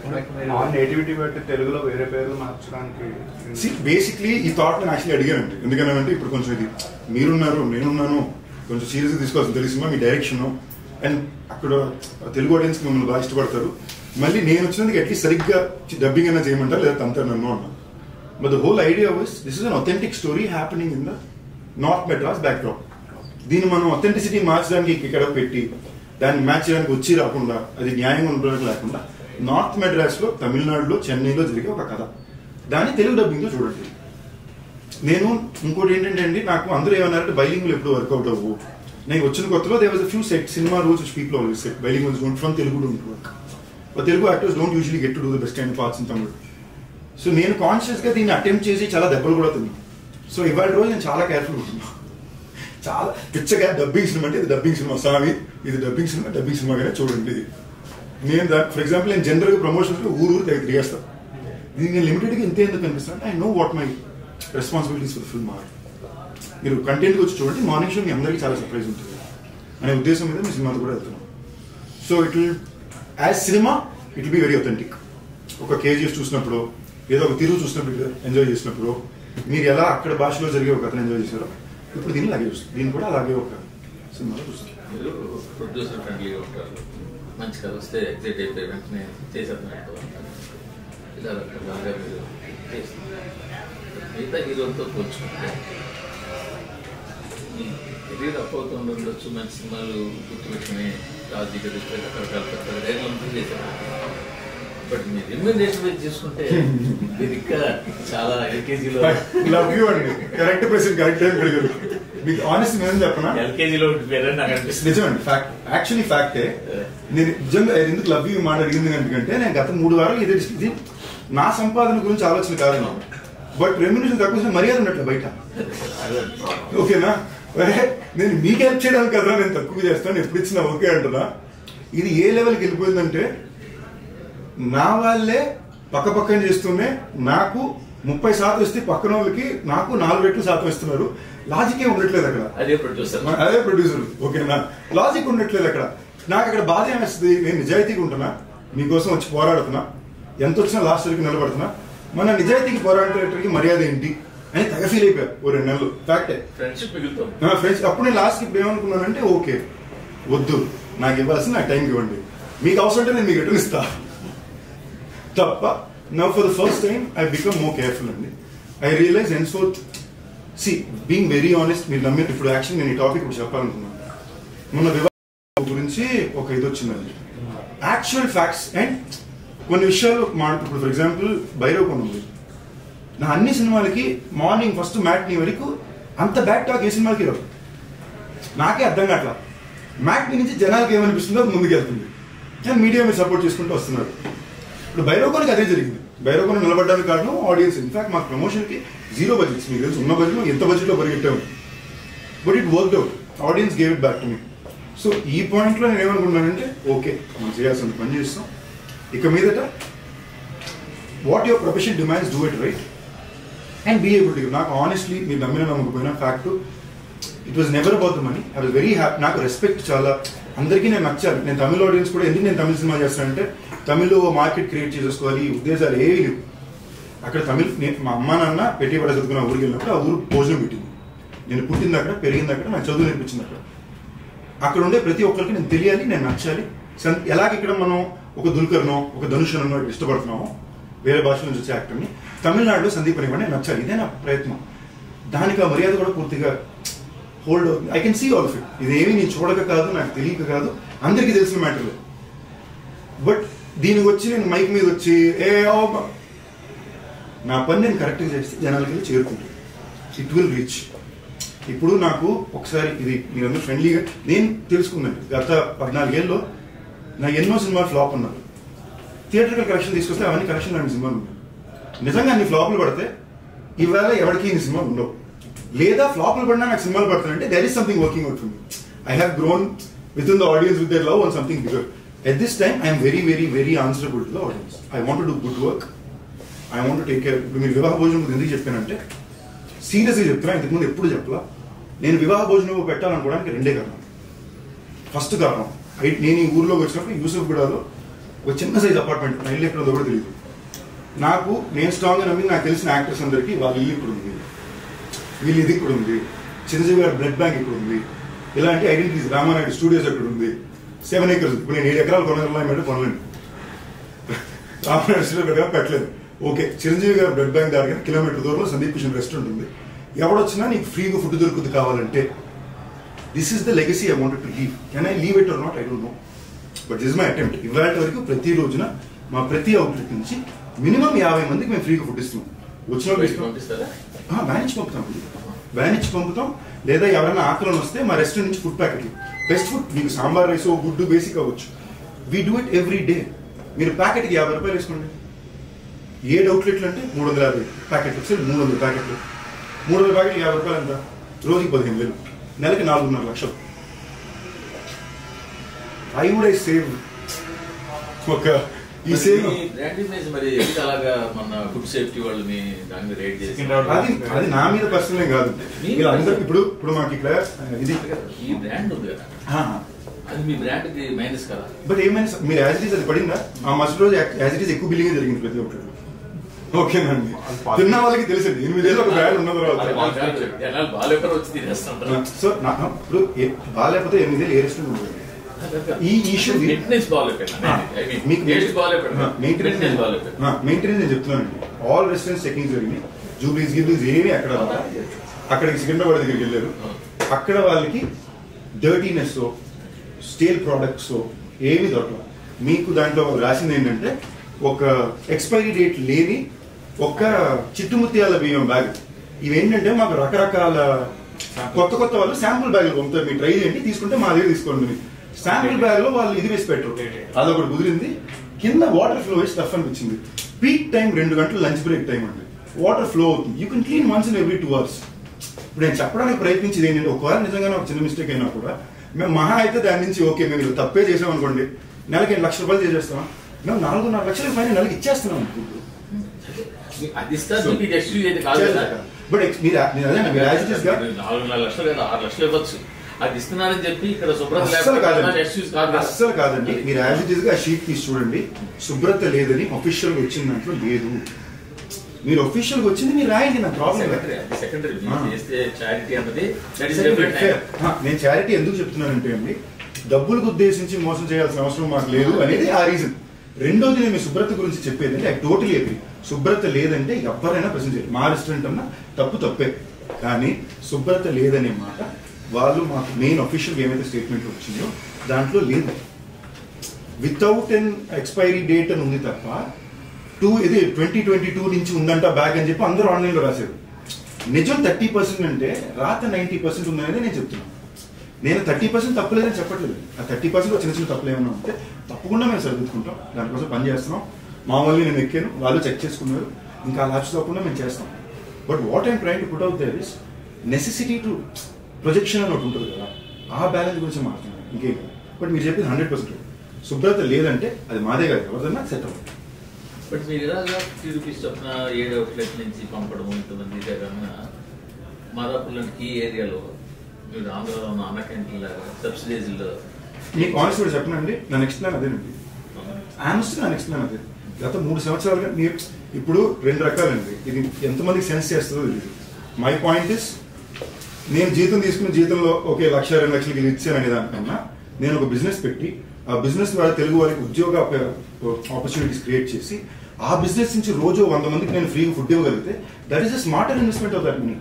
ఆ నేటివిటీ బట్టి తెలుగులో వేరే పేర్లు మార్చడానికి బేసిక్లీ ఈ థాట్ నేను యాక్చువల్లీ అడిగానండి ఎందుకనంటే ఇప్పుడు కొంచెం ఇది మీరున్నారు నేనున్నాను కొంచెం సీరియస్గా తీసుకోవాల్సింది తెలిసిందా మీ డైరెక్షన్ అండ్ అక్కడ తెలుగు ఆడియన్స్ మిమ్మల్ని బాగా ఇష్టపడతారు మళ్ళీ నేను వచ్చినందుకు అట్లీస్ట్ సరిగ్గా డబ్బింగ్ అయినా చేయమంటారు లేదా తంతారు నన్ను అన్నా but the whole idea was this is an authentic story happening in the north Madras backdrop దీన్ని మనం అథెంటిసిటీ మార్చడానికి ఇక్కడ పెట్టి దాన్ని మ్యాచ్ చేయడానికి వచ్చి రాకుండా అది న్యాయంగా ఉండడానికి లేకుండా నార్త్ మెడ్రాస్ లో తమిళనాడులో చెన్నైలో జరిగే ఒక కథ దాన్ని తెలుగు డబ్బింగ్ లో చూడండి నేను ఇంకోటి ఏంటంటే అండి నాకు అందరూ ఏమన్నారంటే బైలింగ్లు ఎప్పుడు వర్కౌట్ అవ్వు నేను వచ్చిన కొత్తలో they was few set cinema rules which people always set bilingual was don't from Telugu don't work but Telugu actors don't usually get to do the best and parts in Tamil so నేను కాన్షియస్ గా దీన్ని attempt చేసి చాలా దెబ్బలు కూడా తిన్నాను so ఇవాళ రోజు నేను చాలా కేర్ఫుల్ ఉంటున్నాను చాలా పిచ్చగా డబ్బింగ్ సినిమా అంటే ఇది డబ్బింగ్ సినిమా స్వామి ఇది డబ్బింగ్ సినిమా డబ్బింగ్ సినిమాగానే చూడండి నేను ఫర్ ఎగ్జాంపుల్ నేను జనరల్ గా ప్రమోషన్స్ లో ఊరు ఊరు దగ్గర తిరిగేస్తాను దీన్ని నేను లిమిటెడ్ గా ఇంతే ఎందుకు కనిపిస్తాను I know what my responsibilities for film are మీరు కంటెంట్ వచ్చి చూడండి మార్నింగ్ షో మీ అందరికీ చాలా సర్ప్రైజ్ ఉంటుంది అనే ఉద్దేశం మీద మీ సినిమాలు కూడా వెళ్తున్నాం so it will as cinema it will be very authentic ఒక కేజీఎఫ్ చూసినప్పుడు ఏదో ఒక తిరుగు చూసినప్పుడు ఎంజాయ్ చేసినప్పుడు మీరు ఎలా అక్కడ భాషలో జరిగే ఒక కథను ఎంజాయ్ చేశారో ఇప్పుడు దీన్ని అలాగే చూస్తారు దీన్ని కూడా అలాగే ఒక సినిమాలో చూస్తారు మీరు ప్రొడ్యూసర్ ఫ్రెండ్లీగా ఉంటారు మంచి కథ వస్తే ఎగ్జైట్ అయిపోయి వెంటనే చేసేద్దాం ఇలా రకరకాలుగా మీరు చేస్తున్నారు మిగతా హీరోలతో పోల్చుకుంటే మీ కెరీర్ అప్ అవుతూ ఉండొచ్చు మంచి సినిమాలు గుర్తుపెట్టుకుని రాజకీయ దృష్టి రకరకాల పెద్ద రేట్లంతా చేశారు బట్ మీ రెమ్యూనరేషన్ మీద చూసుకుంటే మీరు ఇంకా చాలా ఎల్కేజీలో లవ్ యూ అండి కరెక్ట్ ప్రెసెంట్ కరెక్ట్ టైం అడిగారు మీకు ఆనెస్ట్ నేను చెప్పనా ఎల్కేజీలో ఉండిపోయారని నాకు అనిపిస్తుంది నిజమండి ఫ్యాక్ట్ యాక్చువల్లీ ఫ్యాక్టే నేను నిజంగా ఎందుకు లవ్ యూ మాట అడిగింది ఎందుకంటే నేను గత మూడు వారాలు ఇదే ఇది నా సంపాదన గురించి ఆలోచన కాదు నాకు బట్ రెమ్యునేషన్ తక్కువ చేసిన మర్యాద ఉన్నట్లు బయట ఓకేనా అరే నేను మీకు హెల్ప్ చేయడానికి కదా నేను తక్కువ చేస్తాను ఎప్పుడు ఇచ్చినా ఓకే అంటున్నా ఇది ఏ లెవెల్కి వెళ్ళిపోయిందంటే నా వాళ్ళే పక్క పక్కన చేస్తూనే నాకు ముప్పై శాతం ఇస్తే పక్కన వాళ్ళకి నాకు నాలుగు రెట్లు శాతం ఇస్తున్నారు లాజికే ఉండట్లేదు అక్కడ అదే ప్రొడ్యూసర్ అదే ప్రొడ్యూసర్ ఓకేనా లాజిక్ ఉండట్లేదు అక్కడ నాకు అక్కడ బాధ ఏమేస్తుంది నేను నిజాయితీగా ఉంటున్నా మీకోసం వచ్చి పోరాడుతున్నా ఎంత వచ్చినా లాస్ట్ వరకు నిలబడుతున్నా మన నిజాయితీకి పోరాడేటరికి మర్యాద ఏంటి అని తెగ ఫీల్ అయిపోయా ఓ రెండు నెలలు ఫ్యాక్టే ఫ్రెండ్షిప్ మిగులుతాం నా ఫ్రెండ్స్ అప్పుడు నేను లాస్ట్కి ఇప్పుడు ఏమనుకున్నానంటే ఓకే వద్దు నాకు ఇవ్వాల్సిన నాకు టైంకి ఇవ్వండి మీకు అవసరం అంటే నేను మీకు రిటర్న్ ఇస్తా తప్ప now for the first time I become more careful అండి ఐ రియలైజ్ ఎన్ ఫోర్త్ సి బీయింగ్ వెరీ ఆనెస్ట్ మీరు నమ్మే ఇప్పుడు యాక్చువల్ నేను ఈ టాపిక్ ఇప్పుడు చెప్పాలనుకున్నాను మొన్న వివాహం గురించి ఒక ఇది వచ్చిందండి యాక్చువల్ ఫ్యాక్ట్స్ అండ్ కొన్ని విషయాలు మా ఇప్పుడు ఫర్ ఎగ్జాంపుల్ భైరవ్ కొన్ని ఉంది నా అన్ని సినిమాలకి మార్నింగ్ ఫస్ట్ మ్యాట్నీ వరకు అంత బ్యాక్ టాక్ ఏ సినిమాకి రావు నాకే అర్థం కావట్లా మ్యాట్నీ నుంచి జనాలకి ఏమనిపిస్తుందో అది ముందుకెళ్తుంది కానీ మీడియా మీరు సపోర్ట్ చేసుకుంటూ వస్తున్నారు ఇప్పుడు భైరవకోనికి అదే జరిగింది భైరవకోన నిలబడడానికి కారణం ఆడియన్స్ ఇన్ఫాక్ట్ మాకు ప్రమోషన్కి జీరో బడ్జెట్స్ మీకు తెలుసు ఉన్న బడ్జెట్ ఎంత బడ్జెట్లో పరిగెట్టాము but it work out audience gave it back to me so ఈ పాయింట్లో నేను ఏమనుకున్నానంటే ఓకే మనం చేయాల్సిన పని చేస్తాం ఇక మీదట what your profession demands do it right and be able to నాకు ఆనెస్ట్లీ మీరు నమ్మిన నమ్మకపోయినా fact it was never about the money I was very happy నాకు రెస్పెక్ట్ చాలా అందరికీ నేను నచ్చాను నేను తమిళ ఆడియన్స్ కూడా ఎందుకు నేను తమిళ సినిమా చేస్తానంటే తమిళ్ మార్కెట్ క్రియేట్ చేసేసుకోవాలి ఈ ఉద్దేశాలు ఏవి లేవు అక్కడ తమిళ్ నేను మా అమ్మ నాన్న పెట్టి పడ చదువుకున్న ఊరికి వెళ్ళినప్పుడు ఆ ఊరు భోజనం పెట్టింది నేను పుట్టింది అక్కడ పెరిగింది అక్కడ నాకు చదువు నేర్పించింది అక్కడ అక్కడ ఉండే ప్రతి ఒక్కరికి నేను తెలియాలి నేను నచ్చాలి సన్- ఎలాగ ఇక్కడ మనం ఒక దుల్కర్నో ఒక ధనుషనో ఇష్టపడుతున్నామో వేరే భాష నుంచి వచ్చే యాక్టర్ని తమిళనాడులో సందీప్ అనేవాడు నేను నచ్చాలి ఇదే నా ప్రయత్నం దానికి ఆ మర్యాద కూడా పూర్తిగా హోల్డ్ అవుతుంది I can see all fit ఇదేమి నేను చూడక కాదు నాకు తెలియక కాదు అందరికీ తెలిసిన మ్యాటర్ బట్ దీనికి వచ్చి నేను మైక్ మీద వచ్చి ఏ ఓ బ- నా పని నేను కరెక్ట్గా చేస్తే జనాలకి వెళ్ళి చేరుకుంటాను ఇట్ విల్ రీచ్ ఇప్పుడు నాకు ఒకసారి ఇది మీరందరూ ఫ్రెండ్లీగా నేను తెలుసుకున్నాను గత పద్నాలుగేళ్ళలో నా ఎన్నో సినిమాలు ఫ్లాప్ ఉన్నారు థియేటర్కి కలెక్షన్ తీసుకొస్తే అవన్నీ కలెక్షన్ లాంటి సినిమాలు ఉన్నాయి నిజంగా అన్ని ఫ్లాప్లు పడితే ఇవాళ ఎవరికి ఇన్ని సినిమాలు ఉండవు లేదా ఫ్లాప్లు పడినా నాకు సినిమాలు పడుతున్నాయంటే there is something working out for me I have grown with in the audience with their love on something bigger at this time I'm very very very answerable to the audience I want do good work I want take care ఇప్పుడు మీరు వివాహ భోజనం గురించి ఎందుకు చెప్పానంటే సీరియస్గా చెప్తున్నా ఇంతకుముందు ఎప్పుడు చెప్పలా నేను వివాహ భోజనం పెట్టాలనుకోవడానికి రెండే కారణం ఫస్ట్ కారణం ఐ- నేను ఈ ఊర్లోకి వచ్చినప్పుడు యూసుఫ్ గూడలో ఒక చిన్న సైజ్ అపార్ట్మెంట్ నా ఇల్లు ఎక్కడ ఉందో కూడా తెలియదు నాకు నేను స్ట్రాంగ్ నమ్మి నాకు తెలిసిన యాక్టర్స్ అందరికీ వాళ్ళ ఇల్లు ఇక్కడ ఉంది వీళ్ళ ఇది ఇక్కడ ఉంది చిరంజీవి గారి బ్లడ్ బ్యాంక్ ఇక్కడ ఉంది ఇలాంటి ఐడెంటిటీస్ రామానాయుడు స్టూడియోస్ ఎక్కడ ఉంది సెవెన్ ఏకర్స్ ఇప్పుడు నేను ఏడు ఎకరాలు కొనాలంటే కొనలేను రామానాయుడు స్టూడియో పెట్టగా పెట్టలేదు ఓకే చిరంజీవి గారి బ్లడ్ బ్యాంక్ దాని కిలోమీటర్ దూరంలో సందీప్ కిషన్ రెస్టారెంట్ ఉంది ఎవడొచ్చినా నీకు ఫ్రీగా ఫుడ్ దొరుకుతుంది కావాలంటే this is the legacy I wanted to leave can I leave it or not I don't know but this my attempt ఇవాళ వరకు ప్రతి రోజున మా ప్రతి అవుట్లెట్ నుంచి మినిమం యాభై మందికి మేము ఫ్రీగా ఫుడ్ ఇస్తున్నాం వచ్చిన వాళ్ళు బయటికి ఇస్తున్నాం. పంపిస్తారా ఆ, వ్యాన్ ఇచ్చి పంపుతాం వ్యాన్ ఇచ్చి పంపుతాం లేదా ఎవరైనా ఆకలి వస్తే మా రెస్టారెంట్ నుంచి ఫుడ్ ప్యాకెట్లు బెస్ట్ ఫుడ్ మీకు సాంబార్ రైస్ గుడ్డు బేసిక్ అవ్వచ్చు we do it every day మీరు ప్యాకెట్కి యాభై రూపాయలు వేసుకోండి ఏడు అవుట్లెట్లు అంటే మూడు వందల యాభై ప్యాకెట్లు వస్తే మూడు వందల ప్యాకెట్లు మూడు వందల ప్యాకెట్లు యాభై రూపాయలు ఎంత రోజుకి పదిహేను వేలు నెలకి నాలుగున్నర లక్షలు ఐ వుడ్ ఐ సేవ్ ఒక ఈ సేవ్ బ్రాండ్ ఇమేజ్ మరి ఎందుకు అలాగా మన ఫుడ్ సేఫ్టీ వాళ్ళు మీ దాని మీద రేట్ చేసి సికింద్రాబాద్ అది అది నా మీద పర్సనల్ కాదు మీరు అందరూ ఇప్పుడు ఇప్పుడు మాకు ఇక్కడ ఇది ఈ బ్రాండ్ ఉంది కదా అది మీ బ్రాండ్ కి మైనస్ కదా బట్ ఏమైనా స- మీరు యాజ్ ఇట్ ఈస్ అది పడిందా ఆ మరుసటి రోజు యాజ్ ఇట్ ఈస్ ఎక్కువ బిల్లింగ్ జరిగింది ప్రతి ఒక్కటి ఓకేనండి తిన్న వాళ్ళకి తెలిసింది ఎనిమిదేళ్ళు ఒక బ్రాండ్ ఉన్న అది మా తర్వాత brand. జనాలు బాగాలేకపోతే వచ్చి తినేస్తుంటారు సో నా ఇప్పుడు ఏ- బాగాలేకపోతే ఎనిమిదేళ్ళు ఏ రెస్టారెంట్ ఉంటుంది ఈ issue ది- ఫిట్నెస్ బాగాలేకపోయినా ఐ మీన్ మీకు టేస్ట్ బాగాలేకపోయినా మెయింటెనెన్స్ ఫిట్నెస్ బాగాలేకపోయినా మెయింటెనెన్స్ నేను చెప్తున్నానండి ఆల్ రెస్టారెంట్స్ చెకింగ్ జరిగింది జూబ్లీస్ గిబ్లీస్ ఏమి అక్కడ అక్కడికి సికింద్రాబాద్ దగ్గరికి వెళ్ళారు అక్కడ వాళ్ళకి డర్టీనెస్ స్టీల్ ప్రోడక్ట్స్ ఏమి దొరకదు మీకు దాంట్లో రాసింది ఏంటంటే ఒక ఎక్స్పైరీ డేట్ లేని ఒక చిట్టుముత్యాల బియ్యం బ్యాగ్ ఇవేంటంటే మాకు రకరకాల కొత్త కొత్త వాళ్ళు శాంపుల్ బ్యాగులు పంపుతారు మీరు ట్రై చేయండి తీసుకుంటే మా దగ్గర తీసుకోండి శాంపుల్ బ్యాగ్ లో వాళ్ళు ఇది వేసి పెట్టరు అదొకటి కుదిరింది కింద వాటర్ ఫ్లో వేసి టఫ్ అనిపించింది పీక్ టైం రెండు గంటలు లంచ్ బ్రేక్ టైం అండి వాటర్ ఫ్లో అవుతుంది you can clean once in every two hours ఇప్పుడు నేను చెప్పడానికి ప్రయత్నించేది ఏంటంటే ఒకవేళ నిజంగా ఒక చిన్న మిస్టేక్ అయినా కూడా మేము మహా అయితే దాని నుంచి ఓకే మేము ఇది తప్పే చేసాం అనుకోండి నెలకి ఎన్ని లక్ష రూపాయలు చేసేస్తాం మేము నాలుగున్నర లక్షల పైన నెలకి ఇచ్చేస్తున్నాం ఇప్పుడు అది ఇస్తారు మీకు జస్ట్ ఇది కాదు కదా బట్ మీరు మీరు అదే మీరు యాజ్ ఇట్ ఈస్ గా నాలుగున్నర లక్షలు కదా ఆరు లక్షలు ఇవ్వచ్చు అది ఇస్తున్నారని చెప్పి ఇక్కడ శుభ్రత అస్సలు కాదండి ఎక్స్క్యూజ్ కాదు కదా. అస్సలు కాదండి మీరు యాజ్ ఇట్ ఈస్ గా షీట్ తీసి చూడండి శుభ్రత లేదని అఫీషియల్ వచ్చిన దాంట్లో లేదు మీరు అఫీషియల్ వచ్చింది మీరు రాయండి నా ప్రాబ్లం సెకండరీ అది సెకండరీ ఆ. మీరు చేస్తే చారిటీ అన్నది that is Secondary, different fair. ఆ, నేను చారిటీ ఎందుకు చెప్తున్నానంటే అండి డబ్బులకు ఉద్దేశించి మోసం చేయాల్సిన అవసరం మాకు లేదు అనేది ఆ రీజన్ రెండోది నేను మీ శుభ్రత గురించి చెప్పేది అంటే ఐ టోటలీ అగ్రీ శుభ్రత లేదంటే ఎవరైనా ప్రశ్న చేయరు మా రెస్టారెంట్ అన్నా తప్పు తప్పే కానీ శుభ్రత లేదనే మాట వాళ్ళు మాకు మెయిన్ అఫీషియల్ ఏమైతే స్టేట్మెంట్ వచ్చిందో దాంట్లో లేదు వితౌట్ ఎన్ ఎక్స్పైరీ డేట్ అని ఉంది తప్ప టూ ఇది ట్వంటీ ట్వంటీ టూ నుంచి ఉందంట బ్యాగ్ అని చెప్పి అందరూ ఆన్లైన్లో రాశారు నిజం థర్టీ పర్సెంట్ అంటే రాత నైంటీ పర్సెంట్ ఉందనేది నేను చెప్తున్నాను నేను థర్టీ పర్సెంట్ తప్పలేదని చెప్పట్లేదు ఆ థర్టీ పర్సెంట్ చిన్న చిన్న తప్పులు ఏమైనా ఉంటే తప్పకుండా మేము సరిదిద్దుకుంటాం దానికోసం పని చేస్తున్నాం మామూలు నేను ఎక్కాను వాళ్ళు చెక్ చేసుకున్నారు ఇంకా లాస్ట్ తప్పకుండా మేము చేస్తాం but what I'm trying to put out there is necessity to projection అని ఒకటి ఉంటుంది కదా ఆ బ్యాలెన్స్ గురించి మాట్లాడుతున్నాను ఇంకేం కాదు బట్ మీరు చెప్పింది హండ్రెడ్ పర్సెంట్ శుభ్రత లేదంటే అది మాదే కాదు ఎవరిదన్నా సెట్ అవుతుంది బట్ మీరు ఇలాగా ఫిఫ్టీ రూపీస్ చొప్పున ఏడు అవుట్లెట్ నుంచి పంపడం ఇంతమంది ఇదే కన్నా మాదాపూర్ లాంటి ఈ ఏరియాలో మీరు ఆంధ్రలో ఉన్న అన్న క్యాంటీన్ లాగా సబ్సిడీస్లో మీకు ఆనెస్ట్ కూడా చెప్పనండి నా నెక్స్ట్ ప్లాన్ అదేనండి ఆనెస్ట్ నా ఎక్స్ప్లెయిన్ అది గత మూడు సంవత్సరాలుగా మీరు ఇప్పుడు రెండు రకాలండి ఇది ఎంతమందికి సెన్స్ చేస్తుందో తెలియదు మై పాయింట్ ఇస్ నేను జీతం తీసుకున్న జీతంలో ఒకే లక్ష రెండు లక్షలకి ఇది ఇచ్చాననే దానికన్నా నేను ఒక బిజినెస్ పెట్టి ఆ బిజినెస్ ద్వారా తెలుగు వారికి ఉద్యోగ ఆపర్చునిటీస్ క్రియేట్ చేసి ఆ బిజినెస్ నుంచి రోజు వంద మందికి నేను ఫ్రీగా ఫుడ్ ఇవ్వగలిగితే that is a smarter investment of that money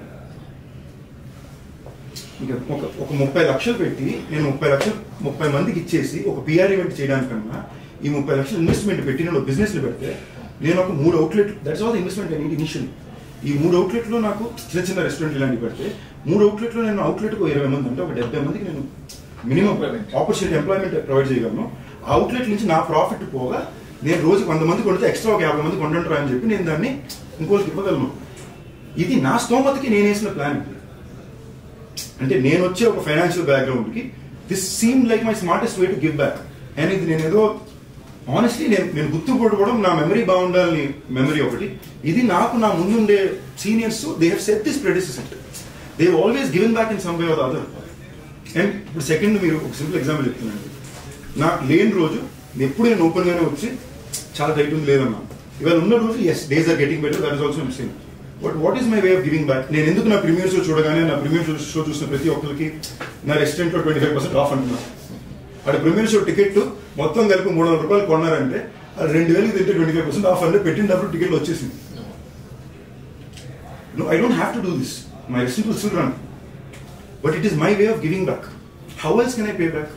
ఇంకా ఒక ఒక ముప్పై లక్షలు పెట్టి నేను ముప్పై లక్షలు ముప్పై మందికి ఇచ్చేసి ఒక పిఆర్ ఈవెంట్ చేయడానికన్నా ఈ ముప్పై లక్షలు ఇన్వెస్ట్మెంట్ పెట్టి నేను ఒక బిజినెస్లో పెడితే నేను ఒక మూడు అవుట్లెట్ దట్స్ ఆల్ ఇన్వెస్ట్మెంట్ అనేది ఇనిషియల్ ఈ మూడు అవుట్లెట్లో నాకు చిన్న చిన్న రెస్టారెంట్ ఇలాంటివి పెడితే మూడు అవుట్లెట్లో నేను అవుట్లెట్కు ఇరవై మంది అంటే ఒక డెబ్బై మందికి నేను minimum Employment. Opportunity employment provide చేయగలను ఆ అవుట్లెట్ నుంచి నా ప్రాఫిట్ పోగా నేను రోజు వంద మంది కొడితే ఎక్స్ట్రా ఒక యాభై మంది కొండంటారా అని చెప్పి నేను దాన్ని ఇంకోళ్ళకి ఇవ్వగలను ఇది నా స్తోమతకి నేను వేసిన ప్లాన్ ఇది అంటే నేను వచ్చే ఒక ఫైనాన్షియల్ బ్యాక్గ్రౌండ్ కి this seem like my smartest way to give back and ఇది నేను ఏదో ఆనెస్ట్లీ నేను నేను గుర్తుపట్టుకోవడం నా మెమరీ బాగుండాలని మెమరీ ఒకటి ఇది నాకు నా ముందుండే seniors they have set this precedent they always given back in some way or other and ఇప్పుడు సెకండ్ మీరు ఒక సింపుల్ ఎగ్జాంపుల్ చెప్తున్నాను నాకు లేని రోజు ఎప్పుడు నేను ఓపెన్ గానే వచ్చి చాలా టైట్ ఉంది లేదన్నా ఇవాళ ఉన్న రోజు as days are getting better that is also same but what is my way of giving back నేను ఎందుకు నా ప్రీమియర్ షో చూడగానే నా ప్రీమియర్ షో షో చూసిన ప్రతి ఒక్కరికి నా రెస్టారెంట్ లో ట్వంటీ ఫైవ్ పర్సెంట్ ఆఫ్ అంటున్నా అక్కడ ప్రీమియర్ షో టికెట్ మొత్తం కలిపి మూడు వందల రూపాయలు కొన్నారంటే అది రెండు వేలకి తింటే ట్వంటీ ఫైవ్ పర్సెంట్ ఆఫ్ అంటే పెట్టినప్పుడు టికెట్లు వచ్చేసింది No, I don't have to do this. My restaurant will still run. But it is my way of giving back. How else can I pay back?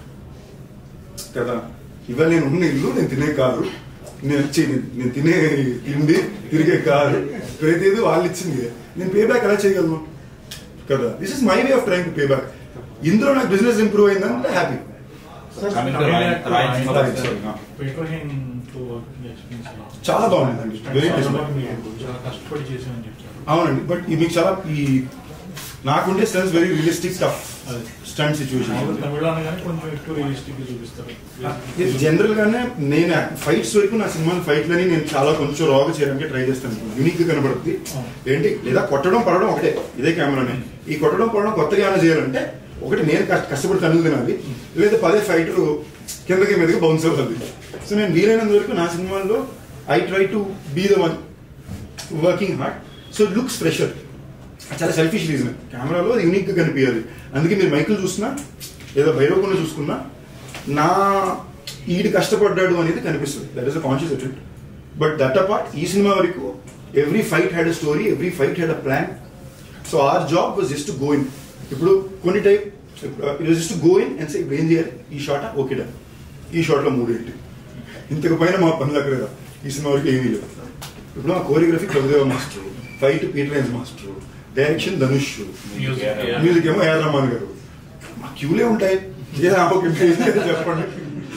కదా ఇవాళ నేను ఉన్న ఇల్లు నేను తినే కారు నేను వచ్చి నేను తినే తిండి తిరిగే కారు ప్రతిదీ వాళ్ళు ఇచ్చింది నేను పే బ్యాక్ ఎలా చేయగలను కదా this is my way of trying to pay back ఇందులో నాకు బిజినెస్ ఇంప్రూవ్ అయిందంటే happy Coming to Ryan- Ryan Smith. Ryan, sorry, ah. పెట్రోహిన్ టు ఎక్స్పీరియన్స్ చాలా బాగుంది వెరీ నైస్ చాలా కష్టపడి చేసామని చెప్తారు అవునండి బట్ ఇది మీకు చాలా ఈ నాకుండే sense very realistic tough stunt మామూలుగా సిచ్యువేషన్ తమిళ అనగానే కొంచెం ఎక్కువ రియలిస్టిక్ గా చూపిస్తారు జనరల్ గానే నేను ఫైట్స్ వరకు నా సినిమా ఫైట్లని నేను చాలా కొంచెం రాగా చేయడానికి ట్రై చేస్తాను యూనిక్ గా కనబడుతుంది ఏంటి లేదా కొట్టడం పడడం ఒకటే ఇదే కెమెరానే ఈ కొట్టడం పడడం కొత్తగా ఏమైనా చేయాలంటే ఒకటి నేను కష్ట- కష్టపడి తనులు తినాలి లేదా పదే ఫైటర్ కిందకి మీదకి బౌన్స్ అవ్వాలి సో నేను వీలైనంత వరకు నా సినిమాల్లో I try to be the one working hard so it looks fresher చాలా సెల్ఫిష్ రీజన్ కెమెరాలో అది యూనిక్ గా కనిపించాలి అందుకే మీరు మైకులు చూసినా లేదా భైరవకుండా చూసుకున్నా నా ఈడు కష్టపడ్డాడు అనేది కనిపిస్తుంది that is a conscious attempt but that apart ఈ సినిమా వరకు every fight had a story every fight had a plan so our job was just go in ఇప్పుడు కొన్ని type it just go in and say ఇప్పుడు ఏం చేయాలి ఈ shot okay done ఈ షాట్లో మూడేంటి ఇంతకు పైన మా పనులు అక్కడ కదా ఈ సినిమా వరకు ఏమీ లేవు ఇప్పుడు మా choreography Prabhudeva master fight Peter రైన్స్ మాస్టర్ డైరెక్షన్ ధనుష్ మ్యూజిక్ ఏమో ఏఆర్ రహమాన్ గారు మా క్యూలే ఉంటాయి ఏ ఆ, ఓకే మీరు చెప్పండి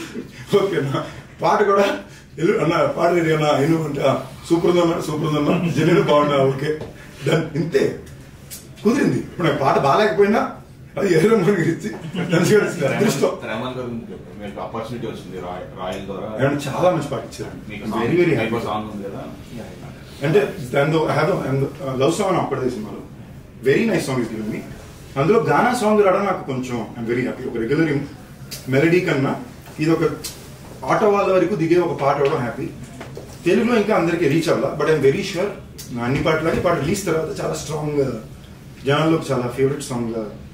ఓకేనా పాట కూడా ఎల్లు అన్న పాట రెడీ అన్న ఎను అంటే ఆ, సూపర్ ఉందన్న సూపర్ ఉందన్న జనరు బాగున్నా ఓకే డన్ ఇంతే కుదిరింది ఇప్పుడు నాకు పాట బాగాలేకపోయినా అది ఎర్ర మనకి ఇచ్చి ధనుష్ గారు ఇచ్చిన అదృష్టం రెహమాన్ గారు మీకు ఆపర్చునిటీ వచ్చింది రాయ్ రాయల్ ద్వారా ఏమన్నా చాలా మంచి పాట ఇచ్చారు మీకు very very song happy song ఉంది కదా అంటే దాంతో హ్యావ్ లవ్ సాంగ్ అప్పటిదే సినిమాలో very nice song is given మీ అందులో గానా సాంగ్ రావడం నాకు కొంచెం ఐమ్ వెరీ హ్యాపీ ఒక రెగ్యులర్ మెలడీ కన్నా ఇది ఒక ఆటో వాళ్ళ వరకు దిగే ఒక పాట అవడం హ్యాపీ తెలుగులో ఇంకా అందరికీ రీచ్ అవ్వాల బట్ ఐమ్ వెరీ షూర్ అన్ని పాటలకి పాట రిలీజ్ తర్వాత చాలా స్ట్రాంగ్ జనాల్లో చాలా ఫేవరెట్ సాంగ్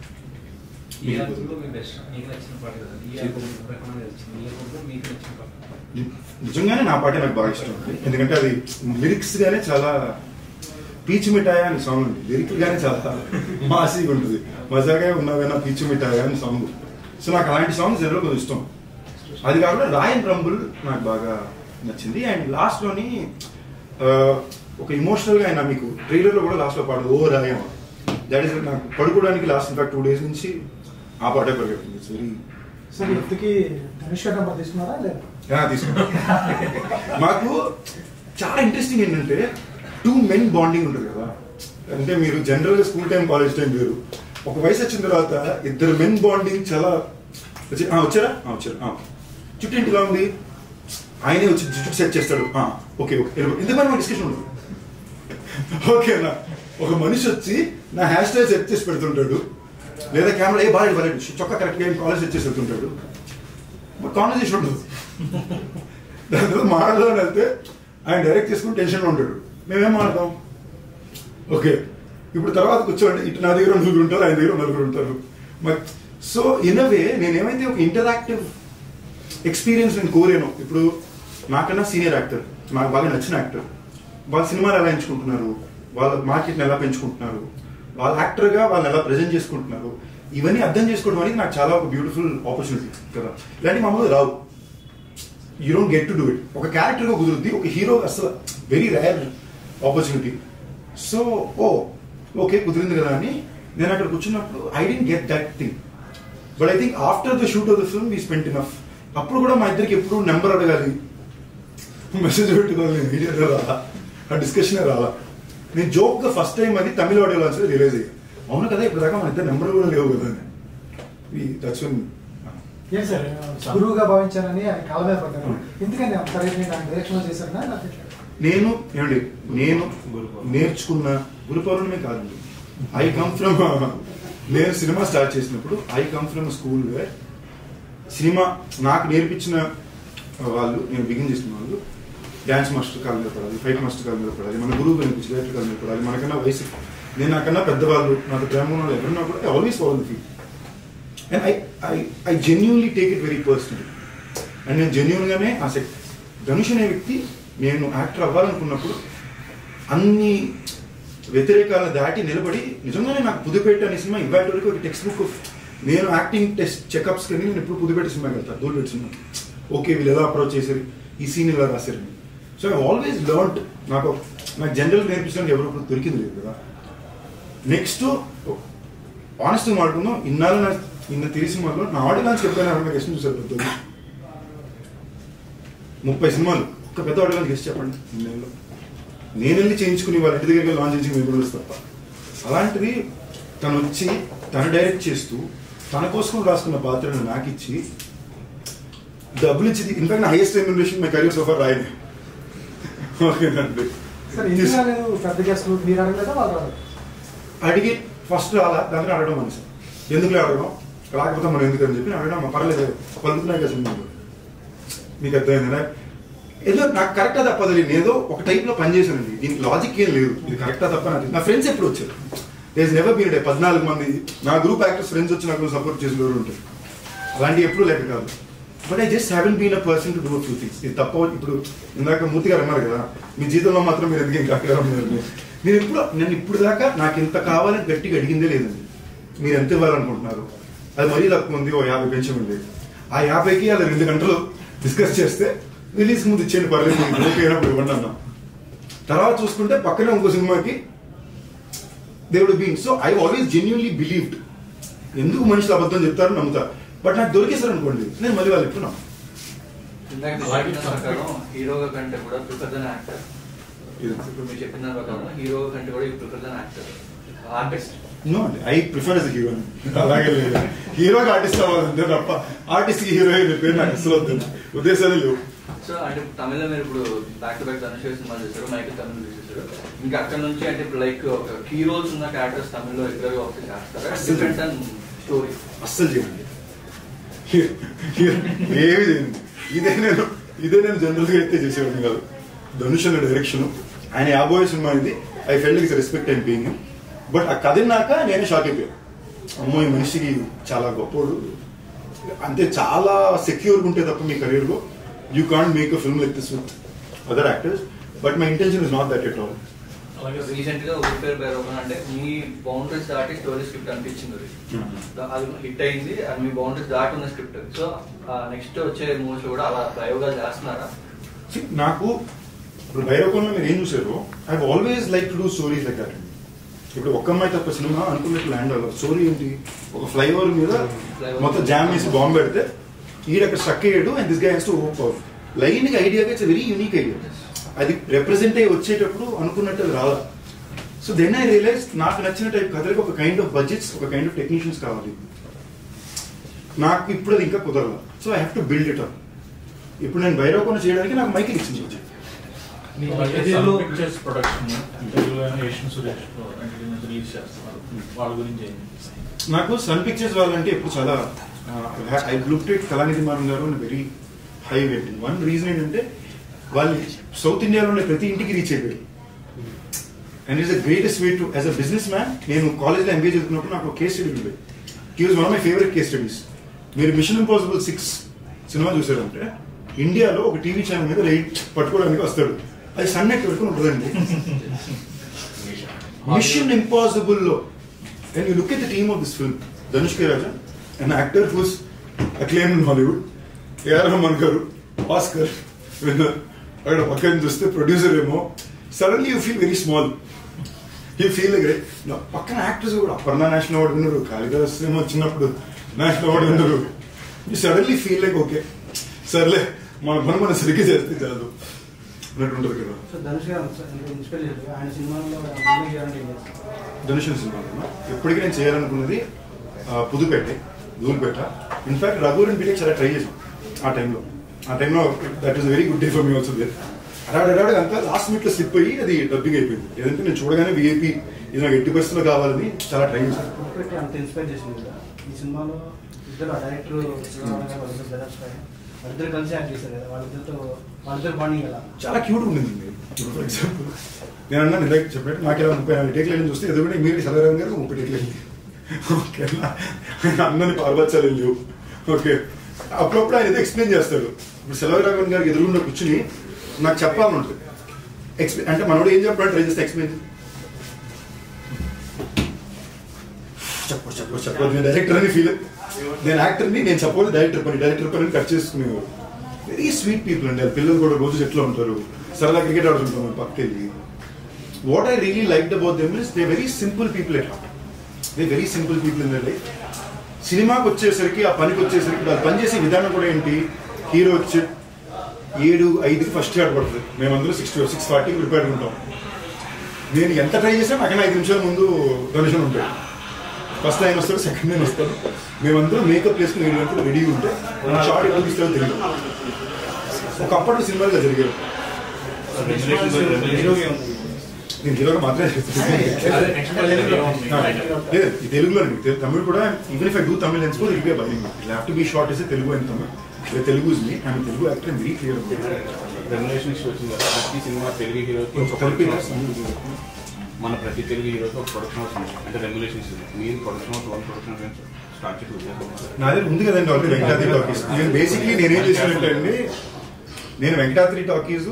ఈ ఆల్బమ్లో మీ బెస్ట్ మీకు నచ్చిన పాట కదా ఈ ఆల్బమ్ రికమెండ్ వచ్చింది ఈ ఆల్బమ్లో మీకు నచ్చిన పాట నిజంగానే నా పాట నాకు బాగా ఇష్టం ఉంది ఎందుకంటే అది లిరిక్స్ గానే చాలా పీచు మిఠాయ అని సాంగ్ ఉంది లిరిక్ గానే చాలా మాసిగా ఉంటుంది మజాగా ఉన్నవేనా పీచు మిఠాయ అని సాంగ్ సో నాకు అలాంటి సాంగ్స్ జనరల్ కొంచెం ఇష్టం అది కాకుండా రాయన్ రంబుల్ నాకు బాగా నచ్చింది అండ్ లాస్ట్ లోని ఆ, ఒక ఇమోషనల్ గా ఆయన మీకు ట్రైలర్ లో కూడా లాస్ట్ లో పాడు ఓ రాయం దట్ ఈస్ నాకు పడుకోవడానికి లాస్ట్ ఇన్ఫాక్ట్ టూ డేస్ నుంచి ఆ పాటే పరిగెడుతుంది ఇట్స్ వెరీ సార్ ఇంతకీ ధనుష్ గారు నెంబర్ తీసుకున్నారా లేదా యా, తీసుకో మాకు చాలా ఇంట్రెస్టింగ్ ఏంటంటే టూ మెన్ బాండింగ్ ఉంటుంది కదా అంటే మీరు జనరల్ గా స్కూల్ టైం కాలేజ్ టైం వేరు ఒక వయసు వచ్చిన తర్వాత ఇద్దరు మెన్ బాండింగ్ చాలా వచ్చి- ఆ, వచ్చారా ఆ, వచ్చారు ఆ. జుట్టు ఇంటిలా ఉంది ఆయనే వచ్చి జుట్టు సెట్ చేస్తాడు ఆ, ఓకే ఓకే వెళ్ళిపో. ఇంతమంది మా డిస్కషన్ ఉండదు ఓకేనా ఒక మనిషి వచ్చి నా హెయిర్ స్టైల్ సెట్ చేసి పెడుతుంటాడు లేదా కెమెరా ఏ బాగా బాగా చొక్కా కరెక్ట్గా కాలేజ్ సెట్ చేసి పెడుతుంటాడు కాన్వర్జేషన్ ఉండదు దాని తర్వాత మాడలో వెళ్తే ఆయన డైరెక్ట్ చేసుకుని టెన్షన్లో ఉంటాడు మేమేం మాడతాం ఓకే ఇప్పుడు తర్వాత కూర్చోండి ఇటు నా దగ్గర నలుగురు ఉంటారు ఆయన దగ్గర నలుగురు ఉంటారు సో ఇన్ వే నేనేమైతే ఒక ఇంటరాక్టివ్ ఎక్స్పీరియన్స్ నేను కోరాను ఇప్పుడు నాకన్నా సీనియర్ యాక్టర్ నాకు బాగా నచ్చిన యాక్టర్ వాళ్ళ సినిమాలు ఎలా ఎంచుకుంటున్నారు వాళ్ళ మార్కెట్ని ఎలా పెంచుకుంటున్నారు వాళ్ళ యాక్టర్గా వాళ్ళని ఎలా ప్రజెంట్ చేసుకుంటున్నారు ఇవన్నీ అర్థం చేసుకోవడం అనేది నాకు చాలా ఒక బ్యూటిఫుల్ ఆపర్చునిటీ కదా ఇలాంటి మామూలు రావు you don't get to do it ఒక క్యారెక్టర్గా కుదురుద్ది ఒక హీరో అసలు very rare opportunity so oh okay కుదిరింది కదా అని నేను అక్కడ కూర్చున్నప్పుడు I didn't get that thing but I think after the shoot of the film we spent enough అప్పుడు కూడా మా ఇద్దరికి ఎప్పుడు నెంబర్ అడగాలి మెసేజ్ పెట్టుకోవాలి మీడియా రాలా ఆ డిస్కషన్ రాలా నేను జోక్ గా ఫస్ట్ టైం అది తమిళ ఆడియో లాంచ్ రిలీజ్ అయ్యి అవును కదా ఇప్పుడు దాకా మన ఇద్దరు నెంబర్ కూడా లేవు కదా అని దట్స్ ఏం సార్ గురువుగా భావించారని ఆయన కాళ్ళ మీద పడ్డారు ఎందుకని అంత రేట్ ఆయన డైరెక్షన్ చేశారనా లేకపోతే ఎట్లా? నేను ఏమండి నేను నేర్చుకున్న గురు పౌర్ణమి కాదు ఐ కమ్ ఫ్రమ్ నేను సినిమా స్టార్ట్ చేసినప్పుడు I come from school where సినిమా నాకు నేర్పించిన వాళ్ళు నేను బిగిన్ చేసిన వాళ్ళు డ్యాన్స్ మాస్టర్ కాల మీద పడాలి ఫైట్ మాస్టర్ కాల మీద పడాలి మన గురువు కనిపించి డైరెక్టర్ కాల మీద పడాలి మనకన్నా వయసు నేను నాకన్నా పెద్దవాళ్ళు నాకు ప్రేమ ఉన్న వాళ్ళు ఎవరున్నా కూడా always follow the feel and I I I genuinely take it very personal and నేను జెన్యున్గానే ఆసక్తి ధనుష్ అనే వ్యక్తి నేను యాక్టర్ అవ్వాలనుకున్నప్పుడు అన్ని వ్యతిరేకాలను దాటి నిలబడి నిజంగానే నాకు పుదుపేట అనే సినిమా ఇవాటి వరకు ఒక టెక్స్ట్ బుక్ ఆఫ్ నేను యాక్టింగ్ టెస్ట్ చెకప్స్ కానీ నేను ఎప్పుడు పుదుపేట సినిమాకి వెళ్తాను దూల్పేట సినిమా ఓకే వీళ్ళు ఎలా అప్రోచ్ చేశారు ఈ సీన్ ఇలా రాశారు సో ఐ ఆల్వేస్ లర్న్ నాకు నాకు జనరల్ నేర్పించడానికి ఎవరు ఇప్పుడు దొరికింది లేదు కదా నెక్స్ట్ ఆనెస్ట్ మాట్లాడుకుందాం ఇన్నాళ్ళు నా ఇన్న తిరిగి సినిమాల్లో నా ఆడియో లాంచ్ ఎప్పుడైనా ఎవరైనా గెస్ట్ చూసారు పెద్దలు ముప్పై సినిమాలు ఒక పెద్ద ఆడియో లాంచ్ గెస్ట్ చెప్పండి ఇన్నేళ్ళు నేను వెళ్ళి చేయించుకుని వాళ్ళ ఇంటి దగ్గర లాంచ్ చేసి మేము కూడా తప్ప అలాంటిది తను వచ్చి తను డైరెక్ట్ చేస్తూ తన కోసం రాసుకున్న పాత్రను నాకు ఇచ్చి డబ్బులు ఇచ్చి ఇన్ఫాక్ట్ నా highest remuneration my career so far రాయనే ఓకేనండి సార్ ఎందుకు రాలేదు పెద్ద గెస్ట్లు మీరు అడగలేదా వాళ్ళు రాలేదు అడిగి ఫస్ట్ రాలా దాన్ని అడగడం మనసు ఎందుకు అడగడం రాకపోతే మనం ఎందుకు అని చెప్పి అడగడం "అమ్మా, పర్లేదు పలుకుతున్నాయి కదా సినిమా మీకు అర్థమైందా ఏదో నాకు కరెక్టా తప్పదు నేను ఏదో ఒక టైప్ లో పనిచేశానండి దీనికి లాజిక్ ఏం లేదు ఇది కరెక్టా తప్ప నాకు నా ఫ్రెండ్స్ ఎప్పుడు వచ్చారు దేస్ నెవర్ బీన్ డే పద్నాలుగు మంది నా గ్రూప్ యాక్టర్స్ ఫ్రెండ్స్ వచ్చి నాకు సపోర్ట్ చేసిన ఎవరు ఉంటారు అలాంటివి ఎప్పుడు లేక కాదు but I just haven't been a person to do few things ఇది తప్ప ఇప్పుడు ఇందాక మూర్తి గారు అన్నారు కదా మీ జీతంలో మాత్రం మీరు ఎందుకు ఇంకా అక్కడ ఉన్నారు నేను ఇప్పుడు నేను ఇప్పుడు దాకా నాకు ఇంత కావాలని గట్టిగా అడిగిందే లేదండి మీరు ఎంత ఇవ్వాలనుకుంటున్నారు అది మరీ తక్కువ ఉంది ఓ యాభై పెన్షన్ ఉంది ఆ యాభైకి అది రెండు గంటలు డిస్కస్ చేస్తే రిలీజ్ ముందు ఇచ్చేయండి పర్లేదు మీకు ఓకే అయినప్పుడు ఇవ్వండి అన్నా తర్వాత చూసుకుంటే పక్కనే ఇంకో సినిమాకి దేవుడు been so I always genuinely believed ఎందుకు మనుషులు అబద్ధం చెప్తారు నమ్ముతారు బట్ నాకు దొరికేసారు అనుకోండి నేను మళ్ళీ వాళ్ళు ఎప్పుడు నమ్మను. ఇందాక మీరు చెప్పిన ప్రకారం హీరోగా కంటే కూడా ప్రిఫర్ దన్ యాక్టర్ ఇది. ఇప్పుడు మీరు చెప్పిన ప్రకారం హీరోగా కంటే కూడా prefer than actor artist no అండి ఐ ప్రిఫర్ ఎస్ హీరో అలాగే లేదు హీరోకి ఆర్టిస్ట్ అవ్వాలంటే తప్ప ఆర్టిస్ట్ కి హీరో అనే పేరు నాకు అసలు వద్దు ఉద్దేశాలు లేవు సో అంటే తమిళ మీరు ఇప్పుడు బ్యాక్ టు బ్యాక్ ధనుష్ సినిమా చేశారు మైకిల్ తమిళ చేశారు ఇంకా అక్కడ నుంచి అంటే ఇప్పుడు లైక్ ఒక కీ రోల్స్ ఉన్న క్యారెక్టర్స్ తమిళ్లో రెగ్యులర్ గా ఒకటి చేస్తారా అస్సలు డిఫరెంట్ అండ్ స్టోరీ అస్సలు చేయండి ఏమి చేయండి ఇదే నేను ఇదే నేను జనరల్ గా అయితే చేసేవాడిని కాదు ధనుష్ అనే డైరెక్షన్ ఆయన యాబోయే సినిమా ఇది I felt is respect and pain but ఆ కథ నాక నేనే షాక్ అయిపోయాను అమ్మో ఈ మనిషికి చాలా గొప్పోడు అంటే చాలా సెక్యూర్ ఉంటే తప్ప మీ కెరీర్ లో you can't make a film like this with other actors but my intention is not that at all అలాగే రీసెంట్ గా ఊరి పేరు బైరోగన్ అంటే మీ బౌండరీస్ దాటి స్టోరీ స్క్రిప్ట్ అనిపించింది అది. అది హిట్ అయింది అది మీ బౌండరీస్ దాటి ఉన్న స్క్రిప్ట్ సో నెక్స్ట్ వచ్చే మూవీస్ కూడా అలా ప్రయోగాలు చేస్తున్నారా See, నాకు ఇప్పుడు భైరవకంలో మీరు ఏం చూసారు I always like to do stories like that ఇప్పుడు ఒక్క అమ్మాయి తప్ప సినిమా అనుకున్నట్టు ల్యాండ్ అవ్వాలి స్టోరీ ఏంటి ఒక ఫ్లైఓవర్ మీద Flyover. మొత్తం జామ్ వేసి బాంబు పెడితే ఈడ అక్కడ స్ట్రక్ అయ్యాడు and this guy he's to ఓప్ అవుట్ లైన్ కి ఐడియాగా ఇట్స్ వెరీ యూనిక్ ఐడియా అది రిప్రజెంట్ అయ్యి వచ్చేటప్పుడు అనుకున్నట్టు అది రాలా సో దెన్ ఐ రియలైజ్ నాకు నచ్చిన టైప్ కథలకు ఒక కైండ్ ఆఫ్ బడ్జెట్స్ ఒక కైండ్ ఆఫ్ టెక్నీషియన్స్ కావాలి నాకు ఇప్పుడు అది ఇంకా కుదరదు so I have to build it up ఇప్పుడు నేను భైరవకొండ చేయడానికి నాకు మైకిల్ ఇచ్చింది మీ మధ్యలో పిక్చర్స్ ప్రొడక్షన్ తెలుగులో ఏషియన్ సురేష్ ఎంటర్టైన్మెంట్ రిలీజ్ చేస్తున్నారు వాళ్ళ గురించి ఏం నాకు సన్ పిక్చర్స్ వాళ్ళంటే ఇప్పుడు చాలా I look at Kalanithi Maran garu very high rating one reason ఏంటంటే వాళ్ళు సౌత్ ఇండియాలో ఉండే ప్రతి ఇంటికి రీచ్ అయిపోయారు and is the greatest way to as a businessman నేను కాలేజ్లో ఎంబీఏ చదువుకున్నప్పుడు నాకు కేస్ స్టడీ ఉంది he was one of my favourite case studies మీరు మిషన్ ఇంపాసిబుల్ సిక్స్ సినిమా చూసారంటే ఇండియాలో ఒక టీవీ ఛానల్ మీద రైట్ పట్టుకోవడానికి వస్తాడు అది సన్ నెట్ పెట్టుకుని ఉంటుందండి మిషన్ ఇంపాసిబుల్ లో and you look at the team of this film Dhanush K Raja an actor whose acclaim in Hollywood AR Rahman garu Oscar winner అక్కడ పక్కన చూస్తే ప్రొడ్యూసర్ ఏమో suddenly you feel very small you feel like పక్కన actors కూడా Aparna national award విన్నారు కాళిదాస్ ఏమో వచ్చినప్పుడు national award విన్నారు you suddenly feel like okay సర్లే మన పని మనం సరిగ్గా చేస్తే చాలు అన్నట్టు ఉంటుంది కదా సో ధనుష్ గారు ఇన్స్పైర్ చేశారు ఆయన సినిమాలో అభినయం చేయాలంటే ఏం చేస్తారు ధనుష్ సినిమా ఎప్పటికీ నేను చేయాలనుకున్నది ఆ, పుదుపేట ధూల్పేట ఇన్ఫాక్ట్ రఘువరన్ బీటెక్ చాలా ట్రై చేసాం ఆ టైంలో ఆ టైంలో that is very good day for me also there అడాడడాడు అంతా లాస్ట్ మినిట్లో స్లిప్ అయ్యి అది డబ్బింగ్ అయిపోయింది ఏదంటే నేను చూడగానే విఐపి ఇది నాకు ఎట్టి పరిస్థితుల్లో కావాలని చాలా ట్రై చేశాను పెట్టి అంత ఇన్స్పైర్ చేసింది కదా ఈ సినిమాలో ఇద్దరు డైరెక్టర్ వాళ్ళిద్దరు బ్రదర్స్ వాళ్ళిద్దరు కలిసి యాక్ట్ చేశారు కదా వాళ్ళిద్దరితో వాళ్ళిద్దరు బాండింగ్ కదా చాలా క్యూట్ ఉండింది ఫర్ ఎగ్జాంపుల్ నేను అన్నా ఇందాక చెప్పినట్టు నాకు ఇలా ముప్పై నాలుగు టేక్లు వెళ్ళి చూస్తే ఎదుగునే మీరు సదరం గారు ముప్పై టేక్లు వెళ్ళి ఓకే అన్నని పార్వచ్చాలు లేవు ఓకే అప్పుడప్పుడు ఆయన ఏదో ఎక్స్ప్లెయిన్ చేస్తాడు ఇప్పుడు సెలవరాఘవన్ గారికి ఎదురుగుండా కూర్చుని నాకు చెప్పాలని ఉంటుంది ఎక్స్ప్లెయిన్ అంటే మనోడు ఏం చెప్పాడు ట్రై చేస్తే ఎక్స్ప్లెయిన్ చెప్పు చెప్పు చెప్పదు నేను డైరెక్టర్ అని ఫీల్ నేను యాక్టర్ని నేను చెప్పదు డైరెక్టర్ పని డైరెక్టర్ పని కట్ చేసుకునేవారు వెరీ స్వీట్ పీపుల్ అండి వాళ్ళ పిల్లలు కూడా రోజు ఎట్లా ఉంటారు సరదా క్రికెట్ ఆడుతుంటాం పక్క వెళ్ళి what I really like about them is they very simple people at heart they very simple people in their life సినిమాకి వచ్చేసరికి ఆ పనికి వచ్చేసరికి వాళ్ళు పనిచేసే విధానం కూడా ఏంటి హీరో వచ్చి ఏడు ఐదుకి ఫస్ట్ షాట్ పడుతుంది మేమందరూ సిక్స్ సిక్స్ ఫార్టీకి ప్రిపేర్ ఉంటాం నేను ఎంత ట్రై చేసినా నాకన్నా ఐదు నిమిషాల ముందు డొనేషన్ ఉంటాయి ఫస్ట్ ఆయన వస్తాడు సెకండ్ నేను వస్తాడు మేమందరం మేకప్ వేసుకుని ఏడు గంటలు రెడీ ఉంటే షార్ట్ ఎప్పుడు ఇస్తారో తెలియదు ఒకప్పటి సినిమాలుగా జరిగేవి నేను హీరోగా మాత్రమే అదే, next one తెలుగులో ఉంది. లేదు ఈ తెలుగులో అండి తెలు- తమిళ్ కూడా even if I do Tamil lens కూడా it be bilingual it have to be short is Telugu and Tamil లేదా Telugu is me I'm Telugu actor very clear రెమ్యులేషన్స్ వచ్చింది కదా ప్రతి సినిమా తెలుగు హీరోకి కొంచెం ఒక కలిపి production house. మన ప్రతి తెలుగు హీరోకి ఒక ప్రొడక్షన్ హౌస్ ఉంది అంటే రెమ్యులేషన్స్ మీరు production house one production house start చేసి ఉద్దేశం నాదే ఉంది కదండి ఆల్రెడీ వెంకటాద్రి టాకీస్ నేను బేసిక్లీ నేనేం చేసినట్టే అండి నేను వెంకటాద్రి టాకీస్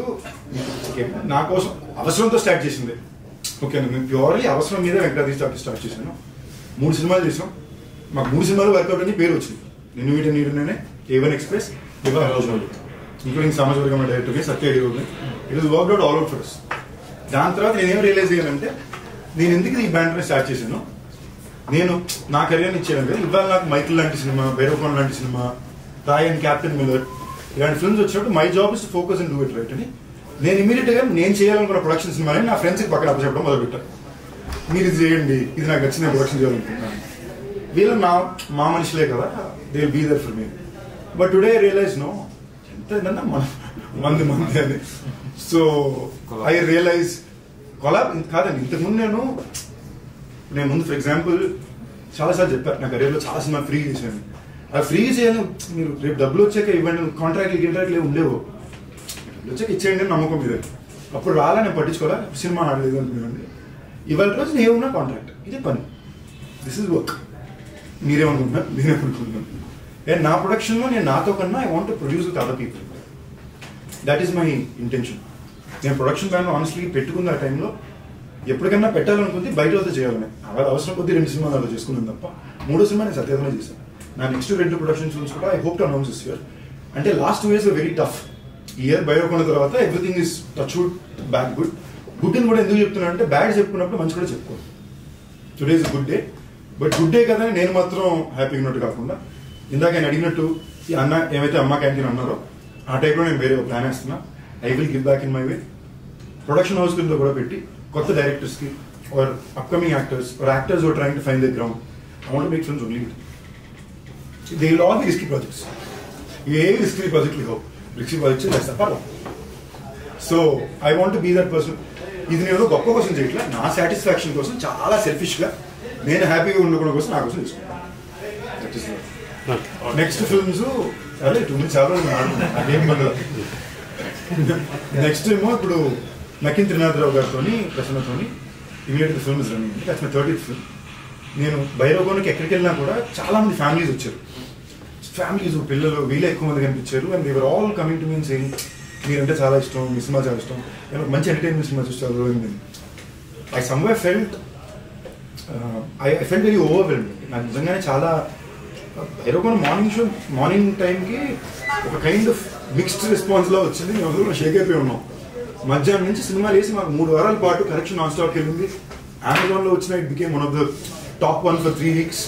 నా కోసం అవసరంతో స్టార్ట్ చేసింది ఓకే నేను ప్యూర్లీ అవసరం మీద వెంకటాద్రి టాకీస్ స్టార్ట్ చేశాను మూడు సినిమాలు చేసాం మాకు మూడు సినిమాలు వర్కౌట్ అని పేరు వచ్చింది నేను వీటి నీరునే ఏవన్ ఎక్స్ప్రెస్ వివాహ భోజనాలు ఇంక్లూడింగ్ సమాజ వర్గం డైరెక్టర్ని సత్య హీరోని it is work out all out for us దాని తర్వాత నేనేం రియలైజ్ అయ్యానంటే నేను ఎందుకు ఈ బ్యాండ్ స్టార్ట్ చేశాను నేను నా కెరీర్ని ఇచ్చాను కదా ఇవాళ నాకు మైకిల్ లాంటి సినిమా బైరోకాన్ లాంటి సినిమా రాయ్ అండ్ క్యాప్టెన్ మిల్లర్ ఇలాంటి ఫిల్మ్స్ వచ్చినప్పుడు my job is focus and do it right అని నేను ఇమీడియట్ గా నేను చేయాలనుకున్న ప్రొడక్షన్ సినిమాని నా ఫ్రెండ్స్కి పక్కన అప్పచెప్పడం మొదలుపెట్టాను మీరు ఇది చేయండి ఇది నాకు నచ్చిన ప్రొడక్షన్ చేయాలనుకుంటున్నాను వీళ్ళు నా మా మనుషులే కదా they will be there for me but today realize no ఎంత ఏంటన్నా మన మంది మంది అని సో ఐ రియలైజ్ కొలాబ్ కాదండి ఇంతకుముందు నేను నేను ముందు ఫర్ ఎగ్జాంపుల్ చాలాసార్లు చెప్పారు నా కెరీర్లో చాలా సినిమా ఫ్రీ చేశాను అది ఫ్రీ చేయాలి మీరు రేపు డబ్బులు వచ్చాక ఇవ్వండి కాంట్రాక్ట్లు గింట్రాక్ట్లు ఏమి ఉండేవు డబ్బులు వచ్చాక ఇచ్చేయండి అని నమ్మకం మీద అప్పుడు రాలా నేను పట్టించుకోవాలా సినిమా ఆడలేదు అనుకున్నాను ఇవాళ రోజు నేను ఏమున్నా కాంట్రాక్ట్ ఇదే పని దిస్ ఇస్ వర్క్ మీరేమనుకుంటున్నారు నేనేమనుకుంటున్నాను అండ్ నా ప్రొడక్షన్లో నేను నాతో కన్నా I want produce with other people that is my intention నేను ప్రొడక్షన్ ప్లాన్ ఆనెస్ట్లీ పెట్టుకున్న ఆ టైంలో ఎప్పటికన్నా పెట్టాలనుకుంది బయట వద్ద చేయాలని అలా అవసరం కొద్ది రెండు సినిమాలు అలా చేసుకున్నాను తప్ప మూడో సినిమా నేను సత్యాధన చేశాను నా నెక్స్ట్ రెండు ప్రొడక్షన్ ఫిల్మ్స్ కూడా I hope to announce this year అంటే last two years very tough year బయోకొన్న తర్వాత everything is touch wood bad good good అని కూడా ఎందుకు చెప్తున్నా అంటే బ్యాడ్ చెప్పుకున్నప్పుడు మంచి కూడా చెప్పుకోవాలి today is good day but good day కదా అని నేను మాత్రం హ్యాపీగా ఉన్నట్టు కాకుండా ఇందాక ఆయన అడిగినట్టు ఈ అన్న ఏమైతే అమ్మ క్యాంటీన్ అన్నారో ఆ టైప్లో నేను వేరే ప్లాన్ వేస్తున్నా I will give back in my way production house కింద కూడా పెట్టి కొత్త డైరెక్టర్స్కి or upcoming actors or actors or trying to find the ground I want make films only they will all the risky projects ఏ risky ప్రాజెక్టులు ఇవ్వవు risky projects చేస్తా పర్లేదు so I want be that person ఇది నేను గొప్ప కోసం చేయట్లే నా సాటిస్ఫాక్షన్ కోసం చాలా సెల్ఫిష్గా నేను హ్యాపీగా ఉండడం కోసం నా కోసం తీసుకుంటాను నెక్స్ట్ ఫిల్మ్స్ అదే టూ మినిట్స్ చాలా రోజులు మాట్లాడుతున్నాం. నాకేం పని నెక్స్ట్ ఏమో ఇప్పుడు నకిన్ త్రినాథరావు గారితో ప్రసన్నతో immediate film is running that's my thirty film నేను భైరవగోనికి ఎక్కడికి వెళ్ళినా కూడా చాలా మంది ఫ్యామిలీస్ వచ్చారు ఫ్యామిలీస్ పిల్లలు వీళ్ళే ఎక్కువ మంది కనిపించారు and they're all coming to mean saying మీరంటే చాలా ఇష్టం మీ సినిమా చాలా ఇష్టం నేను ఒక మంచి ఎంటర్టైన్మెంట్ సినిమా చూస్తారు I someway felt I I felt very overwhelm నాకు నిజంగానే చాలా ఎరోకొని మార్నింగ్ షో మార్నింగ్ టైంకి ఒక కైండ్ ఆఫ్ మిక్స్డ్ రెస్పాన్స్లో వచ్చింది మేము అందరూ షేక్ అయిపోయి ఉన్నాం మధ్యాహ్నం నుంచి సినిమా వేసి మాకు మూడు వారాల పాటు కరెక్షన్ నాన్ స్టాక్ వెళ్ళింది అమెజాన్లో వచ్చిన it became one of the top one for three weeks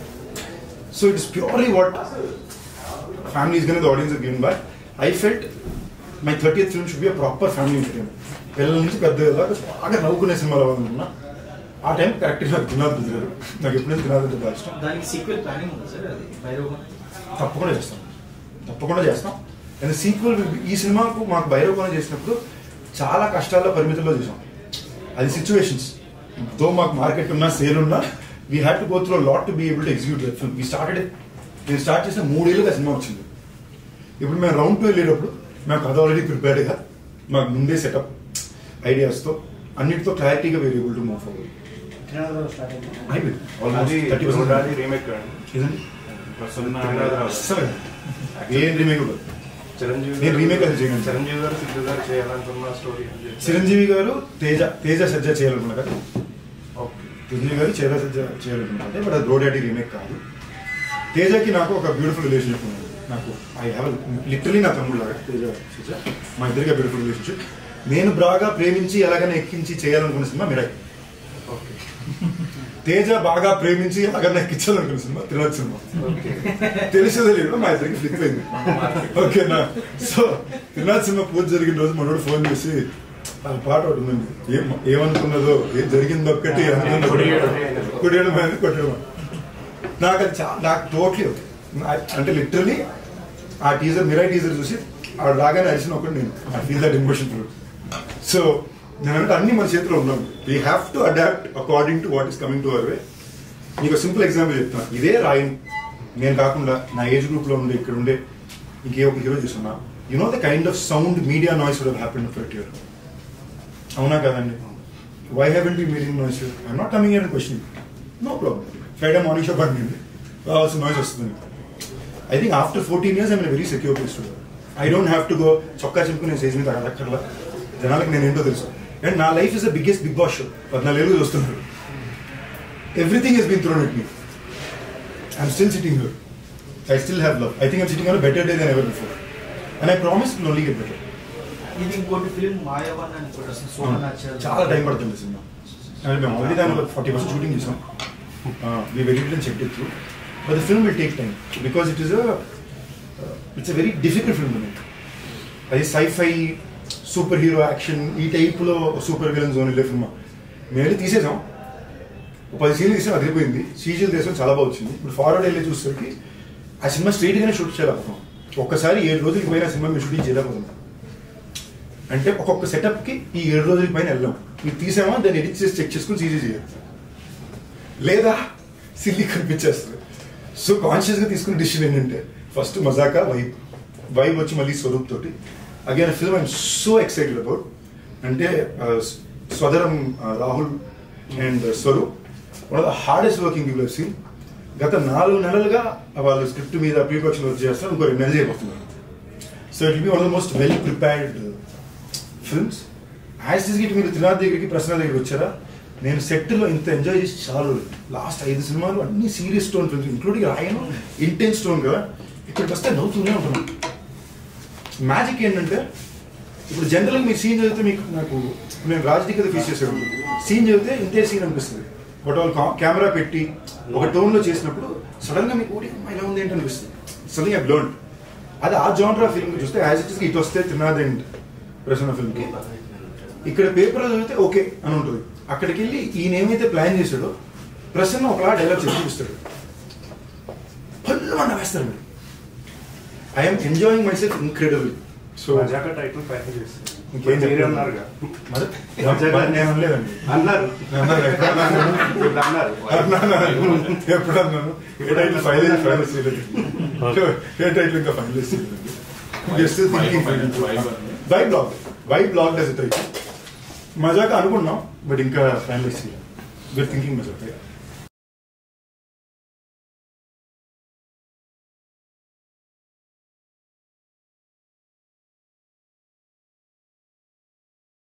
so it is purely what family is gun the audience given by I felt my thirty film should be a proper family entertainment పిల్లల నుంచి పెద్ద దాకా బాగా నవ్వుకునే సినిమాలు అవ్వాలనుకున్నా ఆ time కరెక్ట్గా నాకు తినాలి కుదిరారు నాకు ఎప్పుడైనా తినాలి అంటే బాగా ఇష్టం దానికి సీక్వెల్ ప్లానింగ్ ఉంది సార్ అది భైరవగోన్ తప్పకుండా చేస్తాం తప్పకుండా చేస్తాం అండ్ సీక్వెల్ ఈ సినిమాకు మాకు భైరవకోన చేసినప్పుడు చాలా కష్టాల్లో పరిమితుల్లో చేసాం అది సిచ్యువేషన్స్ తో మాకు మార్కెట్ ఉన్నా సేల్ ఉన్నా we had to go through lot to be able to execute that film we started నేను స్టార్ట్ చేసిన మూడేళ్ళుగా సినిమా వచ్చింది ఇప్పుడు మేము రౌండ్ టూ వెళ్ళేటప్పుడు మేము కథ ఆల్రెడీ ప్రిపేర్డ్గా మాకు ముందే సెటప్ ఐడియాస్తో అన్నిటితో క్లారిటీగా were able to move forward Trinadha Rao start అయింది అయిపోయింది అది ఆల్మోస్ట్ థర్టీ పర్సెంట్ గోడాలి రీమేక్ ఇదండి ప్రసన్న అస్సలు ఏం రీమేక్ ఉండదు చిరంజీవి నేను remake అది చేయను. చిరంజీవి గారు సిద్ధు గారు చేయాలనుకున్న స్టోరీ అని చెప్పి. చిరంజీవి గారు తేజ తేజ సజ్జ చేయాలనుకున్నా కదా ఓకే చిరంజీవి గారు చేర సజ్జ చేయాలనుకున్నా బట్ అది రోడాటి రీమేక్ కాదు తేజకి నాకు ఒక బ్యూటిఫుల్ రిలేషన్షిప్ ఉంది నాకు ఐ హ్యావ్ లిటరలీ నా తమ్ముడు లాగా తేజ సజ్జ మా ఇద్దరికి బ్యూటిఫుల్ రిలేషన్షిప్ నేను బాగా ప్రేమించి ఎలాగైనా ఎక్కించి చేయాలనుకున్న సినిమా మిరాయి ఓకే తేజ బాగా ప్రేమించి ఎలాగైనా ఎక్కించాలనుకున్న సినిమా తిరుపతి సినిమా తెలిసేదే లేదు మా ఇద్దరికి ఫ్లిప్ అయింది ఓకేనా సో తిరునాథ్ సినిమా పూజ జరిగిన రోజు మనోడు ఫోన్ చేసి ఆ పాట ఒకటి ఉందండి ఏం ఏమనుకున్నదో ఏం జరిగింది ఒక్కటి అనుకున్నదో కొట్టేయడం అనేది కొట్టేయడం నాకు అది చా నాకు టోటలీ ఓకే అంటే లిటరలీ ఆ టీజర్ మిరాయి టీజర్ చూసి ఆ రాగానే అరిసిన ఒకటి నేను I feel that emotion through so నేనంటే అన్ని మన చేతిలో ఉన్నాం we have to adapt according to what is coming to our way నీకు సింపుల్ ఎగ్జాంపుల్ చెప్తాను ఇదే రాయన్ నేను కాకుండా నా ఏజ్ గ్రూప్ లో ఉండే ఇక్కడ ఉండే ఇంకే ఒక హీరో చూస్తున్నా you know the kind of sound media noise would happen for year అవునా కదండి why haven't be medium noise I'm not coming year question no problem Friday morning show పడుతుంది రావాల్సిన నాయిస్ వస్తుంది I think after fourteen years I'm very secure place to I don't have to go చొక్కా చెప్పుకునే stage మీద అక్కర్లా జనాలకు నేను ఏంటో తెలుసు అండ్ నా life is the biggest Bigg Boss show పద్నాలుగేళ్ళు చూస్తున్నారు everything is been thrown it me I'm still sitting here I still have love I think I'm sitting on better day than ever before and I promise will only get better ఇది ఇంకోటి film మాయావన్ అని కూడా వస్తుంది సోమన్ ఆచార్య చాలా time పడుతుంది cinema అంటే మేము already దాని ఫార్టీ పర్సెంట్ షూటింగ్ చేసాం we waited and check it through but the film will take time because it is it's a very difficult film అది సైఫై సూపర్ హీరో యాక్షన్ ఈ టైప్లో సూపర్ విలన్ జోన్ వెళ్ళే cinema మేము వెళ్ళి తీసేసాం ఒక పది సీన్లు తీసాం అదిరిపోయింది సీజీలు తీసాం చాలా బాగా వచ్చింది ఇప్పుడు ఫార్వర్డ్ వెళ్ళి చూసేసరికి ఆ సినిమా స్ట్రైట్గానే షూట్ చేయలేకపోతాం ఒక్కసారి ఏడు రోజులకి పోయిన సినిమా మేము షూటింగ్ చేయలేకపోతున్నాం అంటే ఒక్కొక్క సెటప్కి ఈ ఏడు రోజుల పైన వెళ్ళాం మీరు తీసామా దాన్ని ఎడిట్ చేసి చెక్ చేసుకుని సీజీ చేయాలి లేదా సిల్లీ కనిపించేస్తుంది సో కాన్షియస్గా తీసుకున్న డిసిషన్ ఏంటంటే ఫస్ట్ మజాకా వైబ్ వైబ్ వచ్చి మళ్ళీ స్వరూప్ తోటి again film I'm so excited about అంటే ఆ, స్వదరం ఆ, Rahul and Swaroop one of the hardest working people seen గత నాలుగు నెలలుగా వాళ్ళు స్క్రిప్ట్ మీద ప్రీపక్షన్ వర్క్ చేస్తారు ఇంకో రెండు నెలలు చేయబోతున్నారు so it be one of the most well prepared films as కి మీరు త్రినాథ్ దగ్గరికి ప్రశ్న దగ్గరికి వచ్చారా నేను సెట్లో ఇంత ఎంజాయ్ చేసి చాలా లాస్ట్ ఐదు సినిమాలు అన్ని సీరియస్ స్టోన్ ఫిల్మ్స్ ఇంక్లూడింగ్ రాయను ఇంటెన్స్ స్టోన్ కదా ఇక్కడికి వస్తే నవ్వుతూనే ఉంటున్నాం మ్యాజిక్ ఏంటంటే ఇప్పుడు జనరల్గా మీరు సీన్ చదివితే మీకు నాకు నేను రాజదీ కదా ఫేస్ చేసాను సీన్ చదివితే ఇంతే సీన్ అనిపిస్తుంది బట్ వాళ్ళు కెమెరా పెట్టి ఒక టోన్లో చేసినప్పుడు సడన్గా మీకు ఓడి అమ్మ ఇలా ఉంది ఏంటి అనిపిస్తుంది సడన్గా ఐ లర్న్ అది ఆ జానరా ఫిల్మ్ చూస్తే యాజ్ ఇట్ ఇస్ ఇటు వస్తే తిన్నాది అండ్ ప్రసన్న ఫిల్మ్కి ఇక్కడ పేపర్ చదివితే ఓకే అని ఉంటుంది అక్కడికి వెళ్ళి ఈయన ఏమైతే ప్లాన్ చేశాడో ప్రసన్న ఒకలా డైలాగ్ చేసి చూపిస్తాడు పళ్ళు వేస్తారు మీరు I'm enjoying myself incredible so Mazaka title ప్రయత్నం చేస్తాను ఇంకేం మీరే చెప్పలేదు. ఉన్నారుగా. మరి మరి నేను అనలేదండి అన్నారు అన్నారు ఎప్పుడు అన్నాను? ఇప్పుడు అన్నారు అన్నాను. ఎప్పుడు అన్నాను ఏ టైటిల్ ఫైల్ ఫైల్ చేయలేదు ఏ టైటిల్ ఇంకా ఫైల్ చేయలేదు just thinking why blog why blog does it Mazaak అనుకున్నాం బట్ ఇంకా ఫైనల్ చేయాలి వీఆర్ థింకింగ్ మజాక్